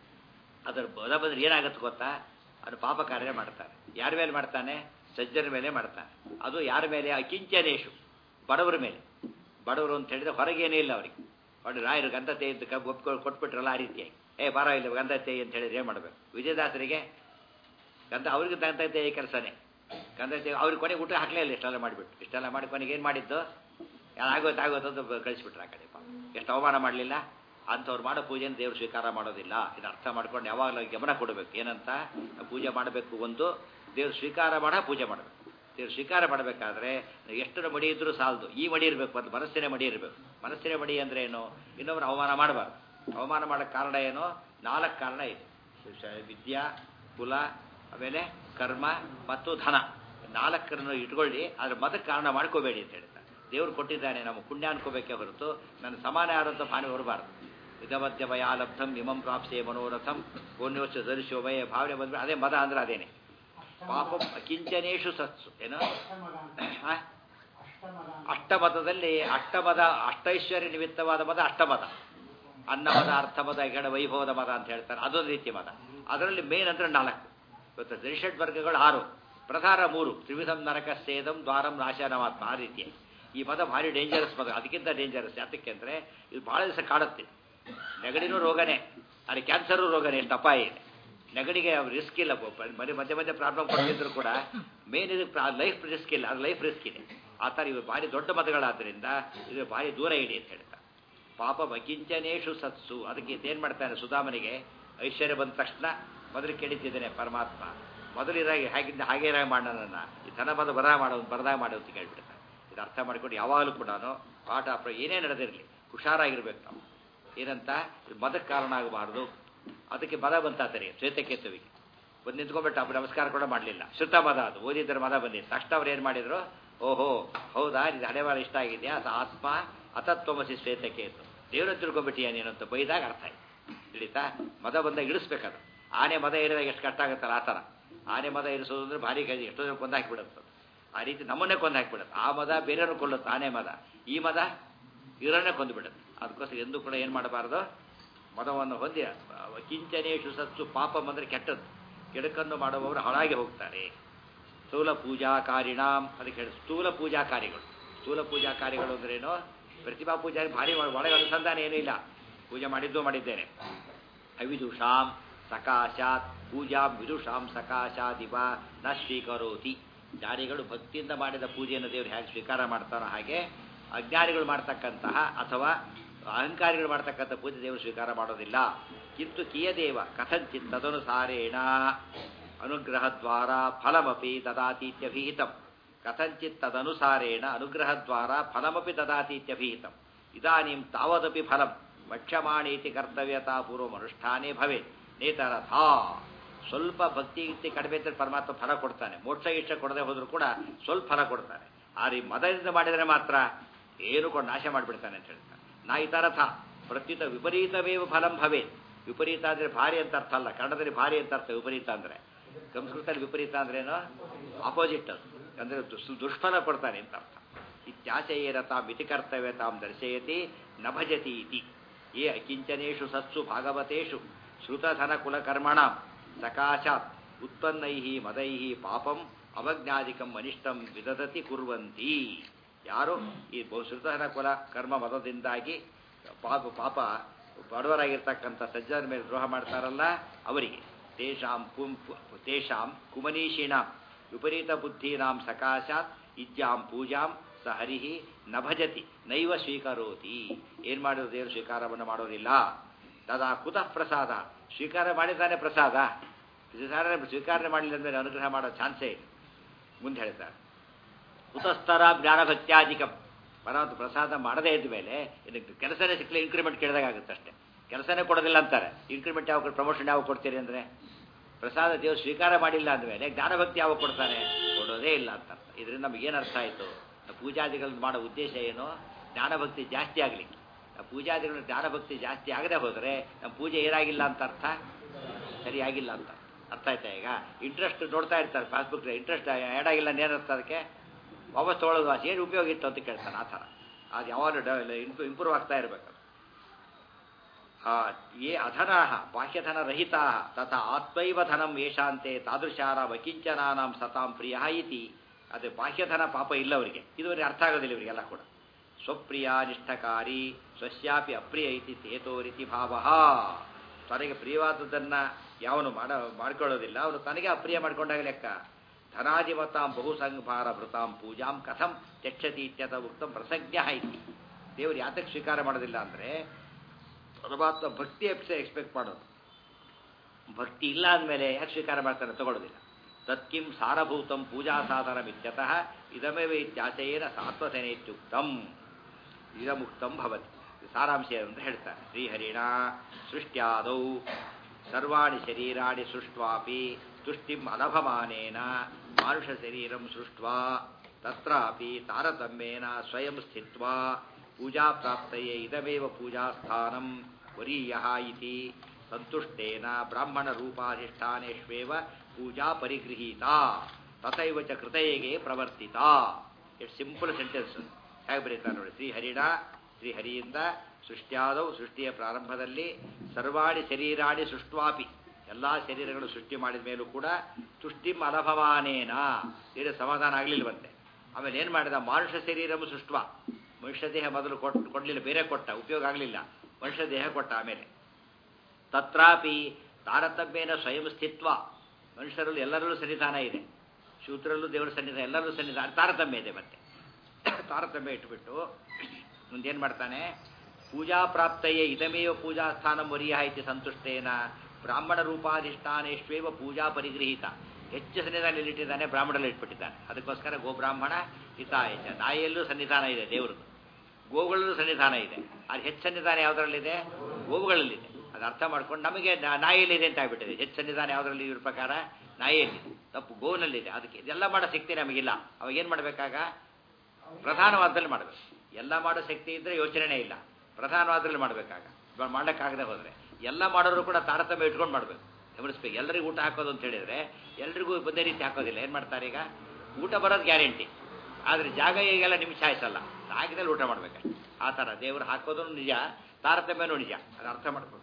ಅದರ ಮದ ಬಂದ್ರೆ ಏನಾಗುತ್ತೆ ಗೊತ್ತಾ ಅದು ಪಾಪ ಕಾರ್ಯ ಮಾಡ್ತಾನೆ ಯಾರ ಮೇಲೆ ಮಾಡ್ತಾನೆ ಸಜ್ಜನ ಮೇಲೆ ಮಾಡ್ತಾನೆ ಅದು ಯಾರ ಮೇಲೆ ಅಕಿಂಚನೇಶು ಬಡವರ ಮೇಲೆ ಬಡವರು ಅಂತ ಹೇಳಿದ್ರೆ ಹೊರಗೇನೇ ಇಲ್ಲ ಅವರಿಗೆ ನೋಡಿ ರಾಯರು ಗಂಧತೆ ಅಂತ ಕ- ಒಪ್ಕೊಂಡು ಕೊಟ್ಬಿಟ್ರಲ್ಲ ಆ ರೀತಿಯಾಗಿ ಏ ಬಾರ ಇಲ್ಲ ಗಂಧತೆ ಅಂತ ಹೇಳಿದ್ರೆ ಏನು ಮಾಡಬೇಕು ವಿಜಯದಾಸರಿಗೆ ಗಂಧ ಅವ್ರಿಗೆ ಗಂಧತೆ ಕೆಲಸನೇ ಗಂಧತೆ ಅವ್ರಿಗೆ ಕೊನೆಗೆ ಊಟ ಹಾಕ್ಲೇ ಇಲ್ಲ ಇಷ್ಟೆಲ್ಲ ಮಾಡಿಬಿಟ್ಟು ಇಷ್ಟೆಲ್ಲ ಮಾಡಿ ಕೊನೆಗೆ ಏನು ಮಾಡಿದ್ದು ಯಾರು ಆಗೋದು ಆಗೋದು ಅಂತ ಬ- ಕಳಿಸ್ಬಿಟ್ರು ಆ ಕಡೆ ಪಾಪ ಎಷ್ಟು ಅವಮಾನ ಮಾಡಲಿಲ್ಲ ಅಂಥವ್ರು ಮಾಡೋ ಪೂಜೆನ ದೇವರು ಸ್ವೀಕಾರ ಮಾಡೋದಿಲ್ಲ ಇದು ಅರ್ಥ ಮಾಡ್ಕೊಂಡು ಯಾವಾಗಲೂ ಗಮನ ಕೊಡಬೇಕು ಏನಂತ ನಾವು ಪೂಜೆ ಮಾಡಬೇಕು ಒಂದು ದೇವ್ರು ಸ್ವೀಕಾರ ಮಾಡ ಪೂಜೆ ಮಾಡಬೇಕು ದೇವ್ರು ಸ್ವೀಕಾರ ಮಾಡಬೇಕಾದ್ರೆ ಎಷ್ಟು ಮಡಿ ಇದ್ರೂ ಸಾಲದು ಈ ಮಡಿ ಇರಬೇಕು ಮತ್ತು ಮನಸ್ಸಿನ ಮಡಿ ಇರಬೇಕು ಮನಸ್ಸಿನ ಮಡಿ ಅಂದ್ರೆ ಏನು ಇನ್ನೊಬ್ಬರು ಅವಮಾನ ಮಾಡಬಾರ್ದು ಅವಮಾನ ಮಾಡೋಕ್ಕೆ ಕಾರಣ ಏನು ನಾಲ್ಕು ಕಾರಣ ಇದೆ ಶ- ವಿದ್ಯಾ ಕುಲ ಆಮೇಲೆ ಕರ್ಮ ಮತ್ತು ಧನ ನಾಲ್ಕರನ್ನು ಇಟ್ಕೊಳ್ಳಿ ಅದ್ರ ಮತಕ್ಕೆ ಕಾರಣ ಮಾಡ್ಕೋಬೇಡಿ ಅಂತ ಹೇಳ್ತಾರೆ ದೇವ್ರು ಕೊಟ್ಟಿದ್ದಾನೆ ನಮ್ಮ ಪುಣ್ಯ ಅನ್ಕೋಬೇಕೇ ಹೊರತು ನನ್ನ ಸಮಾನ ಯಾರಂತ ಭಾವನೆ ಬರಬಾರ್ದು ಇದಮಧ್ಯ ಭಯ ಲಬ್ಧಂ ಇಮಂ ಪ್ರಾಪ್ಸೆ ಮನೋರಥಂ ಪುಣ್ಯೋಚ ದರ್ಶೋಭಯ ಭಾವನೆ ಬಂದ್ರೆ ಅದೇ ಮದ ಅಂದ್ರೆ ಅದೇನೆ ಪಾಪಂ ಅಕಿಂಚನೇಶು ಸತ್ಸು ಏನು ಆ? ಅಷ್ಟಮತದಲ್ಲಿ ಅಷ್ಟಮದ ಅಷ್ಟೈಶ್ವರ್ಯ ನಿಮಿತ್ತವಾದ ಮದ ಅಷ್ಟಮದ ಅನ್ನಮದ ಅರ್ಥಮದ ಗಡ ವೈಭವದ ಮದ ಅಂತ ಹೇಳ್ತಾರೆ ಅದೊಂದು ರೀತಿಯ ಮದ ಅದರಲ್ಲಿ ಮೇನ್ ಅಂದ್ರೆ ನಾಲ್ಕು ಇವತ್ತು ತ್ರಿಷಡ್ ವರ್ಗಗಳು ಆರು ಪ್ರಧಾನ ಮೂರು ತ್ರಿವಿಧಂ ನರಕ ಸೇದಂ ದ್ವಾರಂ ನಾಶನಮಾತ್ಮ ಆ ರೀತಿಯ ಈ ಪದ ಭಾರಿ ಡೇಂಜರಸ್ ಪದ ಅದಕ್ಕಿಂತ ಡೇಂಜರಸ್ ಯಾತಕ್ಕೆ ಅಂದರೆ ಇದು ಭಾಳ ದಿವಸ ಕಾಡುತ್ತೆ ನೆಗಡಿನೂ ರೋಗನೇ ಆದರೆ ಕ್ಯಾನ್ಸರು ರೋಗನೇ ಎಷ್ಟು ಅಪಾಯ ಇದೆ ನೆಗಡಿಗೆ ರಿಸ್ಕ್ ಇಲ್ಲ ಬರೀ ಮಧ್ಯೆ ಮಧ್ಯೆ ಪ್ರಾಬ್ಲಮ್ ಕೊಡ್ತಿದ್ರು ಕೂಡ ಮೇನ್ ಇದಕ್ಕೆ ಲೈಫ್ ರಿಸ್ಕ್ ಇಲ್ಲ ಅದು ಲೈಫ್ ರಿಸ್ಕ್ ಇದೆ ಆ ಥರ ಇವು ಭಾರಿ ದೊಡ್ಡ ಮತಗಳಾದ್ದರಿಂದ ಇದು ಭಾರಿ ದೂರ ಇಡಿ ಅಂತ ಹೇಳ್ತಾರೆ ಪಾಪ ಬಕಿಂಚನೇಶು ಸತ್ಸು ಅದಕ್ಕೆ ಏನು ಮಾಡ್ತಾನೆ ಸುಧಾಮನಿಗೆ ಐಶ್ವರ್ಯ ಬಂದ ತಕ್ಷಣ ಮೊದಲು ಕೇಳಿತಿದ್ದೇನೆ ಪರಮಾತ್ಮ ಮೊದಲಿರಾಗಿ ಹಾಗಿದ್ದ ಹಾಗೆ ಇರಾಗಿ ಮಾಡೋಣ ಈ ಧನ ಬಂದ ಬರ ಮಾಡೋ ಬರದಾಗ ಮಾಡೋ ಅಂತ ಕೇಳ್ಬಿಡ್ತಾನೆ ಇದು ಅರ್ಥ ಮಾಡ್ಕೊಂಡು ಯಾವಾಗಲೂ ಕೂಡ ಪಾಠ ಪ್ರ ಏನೇ ನಡೆದಿರಲಿ ಹುಷಾರಾಗಿರ್ಬೇಕು ನಾವು ಏನಂತ ಇದು ಮದಕ್ಕೆ ಕಾರಣ ಆಗಬಾರ್ದು ಅದಕ್ಕೆ ಮದ ಬಂತಾತರಿ ಶ್ವೇತಕೇತುವಿಗೆ ಬಂದು ನಿಂತ್ಕೊಂಡ್ಬಿಟ್ಟು ಅವ್ರು ನಮಸ್ಕಾರ ಕೂಡ ಮಾಡಲಿಲ್ಲ ಶ್ರುತ ಮದ ಅದು ಓದಿದ್ರೆ ಮದ ಬಂದಿತ್ತು ತಕ್ಷಣ ಅವ್ರು ಏನು ಮಾಡಿದ್ರು ಓಹೋ ಹೌದಾ ಇದು ಹಣೆಬಾರ ಇಷ್ಟ ಆಗಿದೆಯಾ ಅದು ಆತ್ಮ ಅತತ್ವಮಸಿ ಶ್ವೇತಕೇತು ದೇವ್ರ ತಿಳ್ಕೊಂಬಿಟ್ಟಿಯ ನೀನು ಅಂತ ಬೈದಾಗ ಅರ್ಥ ಆಯ್ತು ತಿಳಿತಾ ಮದ ಬಂದಾಗ ಇಳಿಸ್ಬೇಕದು ಆನೆ ಮದ ಏರಿದಾಗ ಎಷ್ಟು ಕಷ್ಟ ಆಗುತ್ತಲ್ಲ ಆ ಥರ ಆನೆ ಮದ ಇರಿಸೋದು ಅಂದ್ರೆ ಭಾರಿ ಕೈ ಎಷ್ಟೋ ಜನ ಕೊಂದು ಹಾಕಿಬಿಡುತ್ತೆ ಆ ರೀತಿ ನಮ್ಮನ್ನೇ ಕೊಂದು ಹಾಕಿಬಿಡುತ್ತೆ ಆ ಮದ ಬೇರೆಯವ್ರನ್ನ ಕೊಲ್ಲುತ್ತೆ ಆನೆ ಮದ ಈ ಮದ ಇವರನ್ನೇ ಕೊಂದು ಬಿಡುತ್ತೆ ಅದಕ್ಕೋಸ್ಕರ ಎಂದೂ ಕೂಡ ಏನು ಮಾಡಬಾರ್ದು ಮದವನ್ನು ಹೊಂದಿ ಕಿಂಚನೇಶು ಸತ್ಸು ಪಾಪ ಅಂದರೆ ಕೆಟ್ಟದ್ದು ಕೆಡಕನ್ನು ಮಾಡುವವರು ಹಾಳಾಗಿ ಹೋಗ್ತಾರೆ ಸ್ಥೂಲ ಪೂಜಾ ಕಾರಿಣಾಂ ಅದಕ್ಕೆ ಹೇಳಿ ಸ್ಥೂಲ ಪೂಜಾ ಕಾರ್ಯಗಳು ಸ್ಥೂಲ ಪೂಜಾ ಕಾರ್ಯಗಳು ಅಂದ್ರೇನು ಪ್ರತಿಭಾ ಪೂಜಾ ಭಾರಿ ಒಳಗೆ ಅನುಸಂಧಾನ ಏನೂ ಇಲ್ಲ ಪೂಜೆ ಮಾಡಿದ್ದು ಮಾಡಿದ್ದೇನೆ ಅವಿದುಷಾಂ ಸಕಾಶಾತ್ ಪೂಜಾ ವಿದುಷಾಂ ಸಕಾಶಾದಿವ ನ ಸ್ವೀಕರೋತಿ ಜ್ಞಾನಿಗಳು ಭಕ್ತಿಯಿಂದ ಮಾಡಿದ ಪೂಜೆಯನ್ನು ದೇವರು ಹೇಗೆ ಸ್ವೀಕಾರ ಮಾಡ್ತಾರೋ ಹಾಗೆ ಅಜ್ಞಾನಿಗಳು ಮಾಡ್ತಕ್ಕಂತಹ ಅಥವಾ ಅಹಂಕಾರಿಗಳು ಮಾಡ್ತಕ್ಕಂಥ ಪೂಜೆ ದೇವರು ಸ್ವೀಕಾರ ಮಾಡೋದಿಲ್ಲ ಕಿಂತು ಕಿಯದೇವ ಕಥಂಚಿತ್ ತದನುಸಾರೇಣ ಅನುಗ್ರಹದ್ವಾರ ಫಲಮಪಿ ದದಾತೀತ್ಯಭಿಹಿತಂ ಕಥಂಚಿತ್ ತದನುಸಾರೇಣ ಅನುಗ್ರಹದ್ವಾರ ಫಲಮಪಿ ದದಾತೀತ್ಯಭಿಹಿತಂ ಇದಾನೀಂ ತಾವದಪಿ ಫಲಂ ವಕ್ಷ್ಯಮಾಣೀತಿ ಕರ್ತವ್ಯತಾ ಪೂರ್ವಮನುಷ್ಠಾನೇ ಭವೇತ್ ನೇತರಥಾ ಸ್ವಲ್ಪ ಭಕ್ತಿ ಗಿಕ್ತಿ ಕಡಿಮೆ ಇದ್ದರೆ ಪರಮಾತ್ಮ ಫಲ ಕೊಡ್ತಾನೆ ಮೋಕ್ಷ ಇಷ್ಟ ಕೊಡದೆ ಹೋದ್ರು ಕೂಡ ಸ್ವಲ್ಪ ಫಲ ಕೊಡ್ತಾನೆ ಆ ರೀ ಮದದಿಂದ ಮಾಡಿದರೆ ಮಾತ್ರ ಏನು ಕೊಂಡು ನಾಶ ಮಾಡಿಬಿಡ್ತಾನೆ ಅಂತ ಹೇಳ್ತಾನೆ ನಾ ಈ ತರಥ ಪ್ರತ್ಯುತ ವಿಪರೀತವೇವ ಫಲಂ ಭವೇತ್ ವಿಪರೀತ ಅಂದರೆ ಭಾರಿ ಅಂತ ಅರ್ಥ ಅಲ್ಲ ಕನ್ನಡದಲ್ಲಿ ಭಾರಿ ಅಂತ ಅರ್ಥ ವಿಪರೀತ ಅಂದರೆ ಸಂಸ್ಕೃತದಲ್ಲಿ ವಿಪರೀತ ಅಂದ್ರೇನು ಆಪೋಸಿಟ್ ಅದು ಅಂದರೆ ದುಸ್- ದುಷ್ಫಲ ಕೊಡ್ತಾನೆ ಅಂತ ಅರ್ಥ ಇತ್ಯಾಚಯೇನ ತಾಂ ಇತಿ ಕರ್ತವ್ಯ ತಾಂ ದರ್ಶಯತಿ ನ ಭಜತಿ ಇತಿ ಯೇ ಅಕಿಂಚನೇಷು ಸತ್ಸು ಭಾಗವತೇಷು ಶ್ರುತಧನ ಕುಲಕರ್ಮಣ ಸಕಾಶಾತ್ ಉತ್ಪನ್ನೈ ಮದೈ ಪಾಪಂ ಅವಜ್ಞಾದಿಕಂ ಅನಿಷ್ಟಂ ವಿದದತಿ ಕುರ್ವಂತಿ ಯಾರು ಈ ಬಹು ಶ್ರುತಧನ ಕುಲ ಕರ್ಮ ಮದದಿಂದಾಗಿ ಪಾಪ ಪಾಪ ಬಡವರಾಗಿರ್ತಕ್ಕಂಥ ಸಜ್ಜನ ಮೇಲೆ ದ್ರೋಹ ಮಾಡ್ತಾರಲ್ಲ ಅವರಿಗೆ ತೇಷಾಂ ಕುಂ ತೇಷಾಂ ಕುಮನೀಷಿಣಾಂ ವಿಪರೀತ ಬುದ್ಧೀನಾಂ ಸಕಾಶಾತ್ ಇಜ್ಜಾಂ ಪೂಜಾಂ ಸ ಹರಿಹಿ ನ ಭಜತಿ ನೈವ ಸ್ವೀಕರೋತಿ ಏನ್ ಮಾಡೋದು ದೇವರು ಸ್ವೀಕಾರವನ್ನು ಮಾಡೋದಿಲ್ಲ ತದಾ ಕುತಃ ಪ್ರಸಾದ ಸ್ವೀಕಾರ ಮಾಡಿದ್ದಾನೆ ಪ್ರಸಾದ ಸ್ವೀಕಾರ ಸ್ವೀಕಾರ ಮಾಡಲಿಲ್ಲ ಅಂದ್ರೆ ಅನುಗ್ರಹ ಮಾಡೋ ಚಾನ್ಸೇ ಇಲ್ಲ ಮುಂದೆ ಹೇಳ್ತಾರೆ ಕುತಸ್ತರ ಜ್ಞಾನಭಕ್ತ್ಯಾಧಿಕಂ ಪರಮಾತ್ಮ ಪ್ರಸಾದ ಮಾಡದೇ ಇದ್ದ ಮೇಲೆ ಇದಕ್ಕೆ ಕೆಲಸನೇ ಸಿಕ್ಕಲಿ ಇನ್ಕ್ರಿಮೆಂಟ್ ಕೇಳಿದಾಗುತ್ತೆ ಅಷ್ಟೇ ಕೆಲಸನೇ ಕೊಡೋದಿಲ್ಲ ಅಂತಾರೆ ಇನ್ಕ್ರಿಮೆಂಟ್ ಯಾವ ಪ್ರಮೋಷನ್ ಯಾವ ಕೊಡ್ತೀರಿ ಅಂದರೆ ಪ್ರಸಾದ ದೇವರು ಸ್ವೀಕಾರ ಮಾಡಿಲ್ಲ ಅಂದಮೇಲೆ ಜ್ಞಾನಭಕ್ತಿ ಯಾವಾಗ ಕೊಡ್ತಾನೆ ಕೊಡೋದೇ ಇಲ್ಲ ಅಂತ ಅರ್ಥ ಇದರಿಂದ ನಮಗೇನು ಅರ್ಥ ಆಯಿತು ಪೂಜಾದಿಗಳನ್ನು ಮಾಡೋ ಉದ್ದೇಶ ಏನು ಜ್ಞಾನಭಕ್ತಿ ಜಾಸ್ತಿ ಆಗಲಿ ಪೂಜಾದಿಗಳ ಜ್ಞಾನಭಕ್ತಿ ಜಾಸ್ತಿ ಆಗದೆ ಹೋದರೆ ನಮ್ಮ ಪೂಜೆ ಏನಾಗಿಲ್ಲ ಅಂತ ಅರ್ಥ ಸರಿಯಾಗಿಲ್ಲ ಅಂತ ಅರ್ಥ ಆಯ್ತಾ ಈಗ ಇಂಟ್ರೆಸ್ಟ್ ನೋಡ್ತಾ ಇರ್ತಾರೆ ಪಾಸ್ಬುಕ್ ಇಂಟ್ರೆಸ್ಟ್ ಆ್ಯಡ್ ಆಗಿಲ್ಲ ಏನರ್ಥ ಅದಕ್ಕೆ ವಾಪಸ್ ತೊಗೊಳ್ಳೋದು ಅದು ಏನು ಉಪಯೋಗ ಇತ್ತು ಅಂತ ಕೇಳ್ತಾನೆ ಆ ಥರ ಅದು ಯಾವಾಗಲೂ ಇಂಪ್ರೂವ್ ಆಗ್ತಾ ಇರಬೇಕು ಯೇ ಅಧನಾಹ ಬಾಹ್ಯಧನರಹಿತಾ ತಥಾ ಆತ್ಮೈವ ಧನಂ ಯೇಷಾಂತೆ ತಾದೃಶಾರ ವಕಿಂಚನಾನಾಂ ಸತಾಂ ಪ್ರಿಯ ಇತಿ ಅದು ಬಾಹ್ಯಧನ ಪಾಪ ಇಲ್ಲ ಅವರಿಗೆ ಇದುವರೆಗೆ ಅರ್ಥ ಆಗೋದಿಲ್ಲ ಇವರಿಗೆಲ್ಲ ಕೂಡ ಸ್ವಪ್ರಿಯ ನಿಷ್ಠಕಾರಿ ಸ್ವಸ್ಯಾಪಿ ಅಪ್ರಿಯ ಇತಿ ತೇತೋರಿತಿ ಭಾವ ತನಗೆ ಪ್ರಿಯವಾದದ್ದನ್ನು ಯಾವನು ಮಾಡ ಮಾಡ್ಕೊಳ್ಳೋದಿಲ್ಲ ಅವನು ತನಗೆ ಅಪ್ರಿಯ ಮಾಡ್ಕೊಂಡಾಗ ಲೆಕ್ಕ ಧನಾಧಿಮತಾಂ ಬಹುಸಂಭಾರ ಭೃತಾಂ ಪೂಜಾಂ ಕಥಂ ತ್ಯಕ್ಷತಿ ಇತ್ಯತ ಉಕ್ತಂ ಪ್ರಸಜ್ಞ ಇತಿ ದೇವರು ಯಾತಕ್ಕೆ ಸ್ವೀಕಾರ ಮಾಡೋದಿಲ್ಲ ಅಂದರೆ ಪರಮಾತ್ಮ ಭಕ್ತಿ ಎಕ್ಸ್ಪೆಕ್ಟ್ ಮಾಡೋದು ಭಕ್ತಿ ಇಲ್ಲ ಅಂದಮೇಲೆ ಯಾಕೆ ಸ್ವೀಕಾರ ಮಾಡ್ತಾನೆ ತಗೊಳ್ಳೋದಿಲ್ಲ ತತ್ಕಿಂ ಸಾರಭೂತಂ ಪೂಜಾ ಸಾಧನ ಇತ್ಯತಃ ಇದಮೇವ ಇತ್ಯಾಶಯೇನ ಸಾತ್ವಸೇನೆ ಇತ್ಯುಕ್ತಂ ಇದಮುಕ್ತಂ ಭವತಿ ಸಾರಾಂಶ ಅಂತ ಹೇಳ್ತಾರೆ ಶ್ರೀಹರಿಣ ಸೃಷ್ಟ್ಯಾದೌ ಸರ್ವಾಣಿ ಶರೀರಾಣಿ ಸೃಷ್ಟ್ವಾಪಿ ತುಷ್ಟಿಂ ಅನಭಮಾನೇನ ಮಾನುಷ ಶರೀರಂ ಸೃಷ್ಟ್ವಾ ತತ್ರಾಪಿ ತಾರತಮ್ಯೇನ ಸ್ವಯಂ ಸ್ಥಿತ್ವಾ ಪೂಜಾ ಪ್ರಾಪ್ತಯೇ ಇದಮೇವ ಪೂಜಾಸ್ಥಾನಂ ವರೀಯ ಇತಿ ಸಂತುಷ್ಟೇನ ಬ್ರಾಹ್ಮಣ ರೂಪಾಧಿಷ್ಠಾನೇಷ್ವೇವ ಪೂಜಾ ಪರಿಗೃಹೀತ ತಥೈವ ಚ ಕೃತಯೇಗೆ ಪ್ರವರ್ತಿತ ಎಷ್ಟು ಸಿಂಪಲ್ ಸೆಂಟೆನ್ಸ್ ಹೇಗೆ ಬರೀತಾರೆ ನೋಡಿ ಶ್ರೀಹರಿಣ ಶ್ರೀಹರಿಯಿಂದ ಸೃಷ್ಟಿಯಾದವು ಸೃಷ್ಟಿಯ ಪ್ರಾರಂಭದಲ್ಲಿ ಸರ್ವಾಣಿ ಶರೀರಾಣಿ ಸೃಷ್ಟ್ವಾಪಿ ಎಲ್ಲ ಶರೀರಗಳು ಸೃಷ್ಟಿ ಮಾಡಿದ ಮೇಲೂ ಕೂಡ ತುಷ್ಟಿಂ ಅನಭವಾನೇನ ಇದು ಸಮಾಧಾನ ಆಗಲಿಲ್ವಂತೆ ಆಮೇಲೆ ಏನು ಮಾಡಿದ ಮಾನುಷ ಶರೀರವು ಸೃಷ್ಟ್ವ ಮನುಷ್ಯ ದೇಹ ಮೊದಲು ಕೊಟ್ಟು ಕೊಡಲಿಲ್ಲ ಬೇರೆ ಕೊಟ್ಟ ಉಪಯೋಗ ಆಗಲಿಲ್ಲ ಮನುಷ್ಯ ದೇಹ ಕೊಟ್ಟ ಆಮೇಲೆ ತತ್ರಾಪಿ ತಾರತಮ್ಯೇನ ಸ್ವಯಂ ಸ್ಥಿತ್ವ ಮನುಷ್ಯರಲ್ಲಿ ಎಲ್ಲರಲ್ಲೂ ಸನ್ನಿಧಾನ ಇದೆ ಶೂದ್ರಲ್ಲೂ ದೇವರ ಸನ್ನಿಧಾನ ಎಲ್ಲರಲ್ಲೂ ಸನ್ನಿಧಾನ ತಾರತಮ್ಯ ಇದೆ ಮತ್ತೆ ತಾರತಮ್ಯ ಇಟ್ಬಿಟ್ಟು ಮುಂದೇನು ಮಾಡ್ತಾನೆ ಪೂಜಾ ಪ್ರಾಪ್ತಯೇ ಇದಮೇವ ಪೂಜಾ ಸ್ಥಾನ ವರಿಯ ಇತಿ ಸಂತುಷ್ಟೇನ ಬ್ರಾಹ್ಮಣ ರೂಪಾಧಿಷ್ಠಾನೇಶ್ವೇವ ಪೂಜಾ ಪರಿಗೃಹೀತ ಹೆಚ್ಚು ಸನ್ನಿಧಾನ ಇಟ್ಟಿದ್ದಾನೆ ಬ್ರಾಹ್ಮಣಲ್ಲಿ ಇಟ್ಬಿಟ್ಟಿದ್ದಾನೆ ಅದಕ್ಕೋಸ್ಕರ ಗೋಬ್ರಾಹ್ಮಣ ಹಿತಾಯಚ ನಾಯಿಯಲ್ಲೂ ಸನ್ನಿಧಾನ ಇದೆ ದೇವ್ರದ್ದು ಗೋಗಳಲ್ಲೂ ಸನ್ನಿಧಾನ ಇದೆ ಅದು ಹೆಚ್ಚು ಸನ್ನಿಧಾನ ಯಾವುದರಲ್ಲಿದೆ ಗೋವುಗಳಲ್ಲಿದೆ ಅದು ಅರ್ಥ ಮಾಡ್ಕೊಂಡು ನಮಗೆ ನಾಯಿಯಲ್ಲಿದೆ ಅಂತ ಆಗ್ಬಿಟ್ಟಿದೆ ಹೆಚ್ಚು ಸನ್ನಿಧಾನ ಯಾವುದರಲ್ಲಿ ಇವ್ರ ಪ್ರಕಾರ ನಾಯಿಯಲ್ಲಿದೆ ತಪ್ಪು ಗೋವಿನಲ್ಲಿದೆ ಅದಕ್ಕೆ ಇದೆಲ್ಲ ಮಾಡೋ ಶಕ್ತಿ ನಮಗಿಲ್ಲ ಅವಾಗ ಏನು ಮಾಡಬೇಕಾಗ ಪ್ರಧಾನವಾದಲ್ಲಿ ಮಾಡಬೇಕು ಎಲ್ಲ ಮಾಡೋ ಶಕ್ತಿ ಇದ್ದರೆ ಯೋಚನೆ ಇಲ್ಲ ಪ್ರಧಾನವಾದ್ರಲ್ಲಿ ಮಾಡಬೇಕಾಗ ಇವಾಗ ಮಾಡೋಕ್ಕಾಗದೆ ಹೋದರೆ ಎಲ್ಲ ಮಾಡೋರು ಕೂಡ ತಾರತಮ್ಯ ಇಟ್ಕೊಂಡು ಮಾಡಬೇಕು ಗಮನಿಸ್ಬೇಕು ಎಲ್ಲರಿಗೂ ಊಟ ಹಾಕೋದು ಅಂತ ಹೇಳಿದರೆ ಎಲ್ರಿಗೂ ಒಂದೇ ರೀತಿ ಹಾಕೋದಿಲ್ಲ ಏನು ಮಾಡ್ತಾರೆ ಈಗ ಊಟ ಬರೋದು ಗ್ಯಾರಂಟಿ ಆದರೆ ಜಾಗ ಈಗೆಲ್ಲ ನಿಮಿಷ ಆಯ್ತಲ್ಲ ಆಗಿದಲ್ಲಿ ಊಟ ಮಾಡ್ಬೇಕಷ್ಟೆ ಆ ಥರ ದೇವರು ಹಾಕೋದು ನಿಜ ತಾರತಮ್ಯನೂ ನಿಜ ಅದು ಅರ್ಥ ಮಾಡ್ಬೇಕು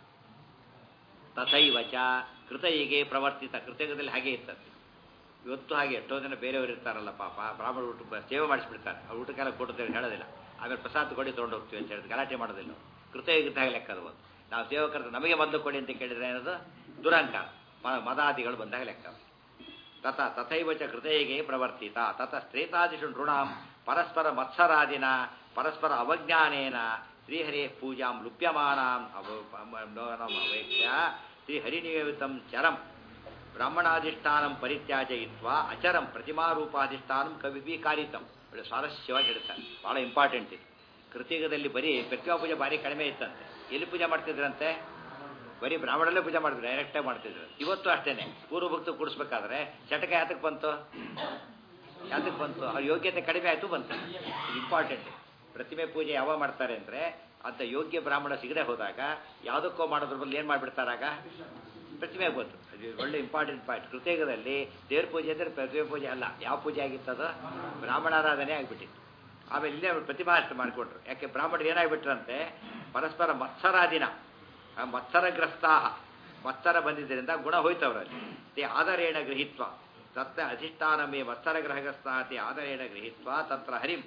ತಥೈವಚ ಕೃತಯಿಗೆ ಪ್ರವರ್ತಿತ ಕೃತಯುಗದಲ್ಲಿ ಹಾಗೆ ಇರ್ತದೆ ಇವತ್ತು ಹಾಗೆ ಎಷ್ಟೋ ಜನ ಬೇರೆಯವರು ಇರ್ತಾರಲ್ಲ ಪಾಪ ಬ್ರಾಹ್ಮಣ ಊಟ ಸೇವೆ ಮಾಡಿಸ್ಬಿಡ್ತಾರೆ ಆ ಊಟಕ್ಕೆಲ್ಲ ಕೊಡ್ತೇವೆ ಹೇಳೋದಿಲ್ಲ ಆಮೇಲೆ ಪ್ರಸಾದ ಕೊಡಿ ತೊಗೊಂಡು ಹೋಗ್ತೀವಿ ಅಂತ ಹೇಳಿದ್ರೆ ಗಲಾಟೆ ಮಾಡೋದಿಲ್ಲ ಕೃತಯುಗದಾಗ ಲೆಕ್ಕ ಅದು ಒಂದು ನಾವು ಸೇವಕರ ನಮಗೆ ಬಂದು ಕೊಡಿ ಅಂತ ಕೇಳಿದ್ರೆ ಏನದು ದುರಂಕಾರ ಮದಾದಿಗಳು ಬಂದಾಗ ಲೆಕ್ಕ ತತ ತಥೈವಚ ಕೃತಯಿಗೆ ಪ್ರವರ್ತಿತ ತತ ಸ್ತ್ರೇತಾದಿಷು ನೃಣಾಂ ಪರಸ್ಪರ ಮತ್ಸರಾದಿನ ಪರಸ್ಪರ ಅವಜ್ಞಾನೇನ ಶ್ರೀಹರೇ ಪೂಜಾಂ ಲುಪ್ಯಮಾನಾಂ ಅವೇಕ್ಷ್ಯ ಶ್ರೀಹರಿನಿವೇದಿತಂ ಚರಂ ಬ್ರಾಹ್ಮಣಾಧಿಷ್ಠಾನಂ ಪರಿತ್ಯಾಜಯಿತ್ವ ಅಚರಂ ಪ್ರತಿಮಾರೂಪಾಧಿಷ್ಠಾನಂ ಕವಿಕಾರಿತಂ ಒಳ್ಳೆ ಸ್ವಾರಸ್ಯವಾಗಿ ಹೇಳ್ತಾರೆ ಭಾಳ ಇಂಪಾರ್ಟೆಂಟ್ ಇದು ಕೃತಿಕದಲ್ಲಿ ಬರೀ ಪ್ರತಿಮಾ ಪೂಜೆ ಭಾರಿ ಕಡಿಮೆ ಇತ್ತಂತೆ ಎಲ್ಲಿ ಪೂಜೆ ಮಾಡ್ತಿದ್ರಂತೆ ಬರೀ ಬ್ರಾಹ್ಮಣಲ್ಲೇ ಪೂಜೆ ಮಾಡ್ತಿದ್ರು ಡೈರೆಕ್ಟಾಗಿ ಮಾಡ್ತಿದ್ರು ಇವತ್ತು ಅಷ್ಟೇನೆ ಪೂರ್ವ ಭಕ್ತ ಕೂಡಿಸ್ಬೇಕಾದ್ರೆ ಚಟಕ ಯಾತಕ್ಕೆ ಬಂತು ಯಾತಕ್ಕೆ ಬಂತು ಅವ್ರ ಯೋಗ್ಯತೆ ಕಡಿಮೆ ಆಯಿತು ಬಂತು ಇದು ಇಂಪಾರ್ಟೆಂಟ್ ಪ್ರತಿಮೆ ಪೂಜೆ ಯಾವಾಗ ಮಾಡ್ತಾರೆ ಅಂದರೆ ಅಂತ ಯೋಗ್ಯ ಬ್ರಾಹ್ಮಣ ಸಿಗದೆ ಹೋದಾಗ ಯಾವುದಕ್ಕೋ ಮಾಡೋದ್ರ ಬದಲು ಏನು ಮಾಡಿಬಿಡ್ತಾರಾಗ ಪ್ರತಿಮೆ ಬಂತು ಅದು ಒಳ್ಳೆ ಇಂಪಾರ್ಟೆಂಟ್ ಪಾಯಿಂಟ್ ಕೃತಯುಗದಲ್ಲಿ ದೇವ್ರ ಪೂಜೆ ಅಂದರೆ ಪ್ರತಿಮೆ ಪೂಜೆ ಅಲ್ಲ ಯಾವ ಪೂಜೆ ಆಗಿತ್ತದು ಬ್ರಾಹ್ಮಣಾರಾಧನೆ ಆಗಿಬಿಟ್ಟಿತ್ತು ಆಮೇಲೆ ಇಲ್ಲೇ ಅವ್ರು ಪ್ರತಿಮಾ ಅಷ್ಟು ಮಾಡಿಕೊಟ್ರು ಯಾಕೆ ಬ್ರಾಹ್ಮಣರು ಏನಾಗ್ಬಿಟ್ರಂತೆ ಪರಸ್ಪರ ಮತ್ಸರಾದಿನ ಮತ್ಸರಗ್ರಸ್ತಾ ವತ್ಸರ ಬಂದಿದ್ದರಿಂದ ಗುಣ ಹೋಯ್ತವ್ರಲ್ಲಿ ತೇ ಆದರೇಣ ಗೃಹೀತ್ವ ತತ್ತ ಅಧಿಷ್ಠಾನಮೇ ವತ್ಸರ ಗ್ರಹಗಸ್ತಾತಿ ಆದರೇಣ ಗೃಹೀತ್ವ ತತ್ರ ಹರಿಂ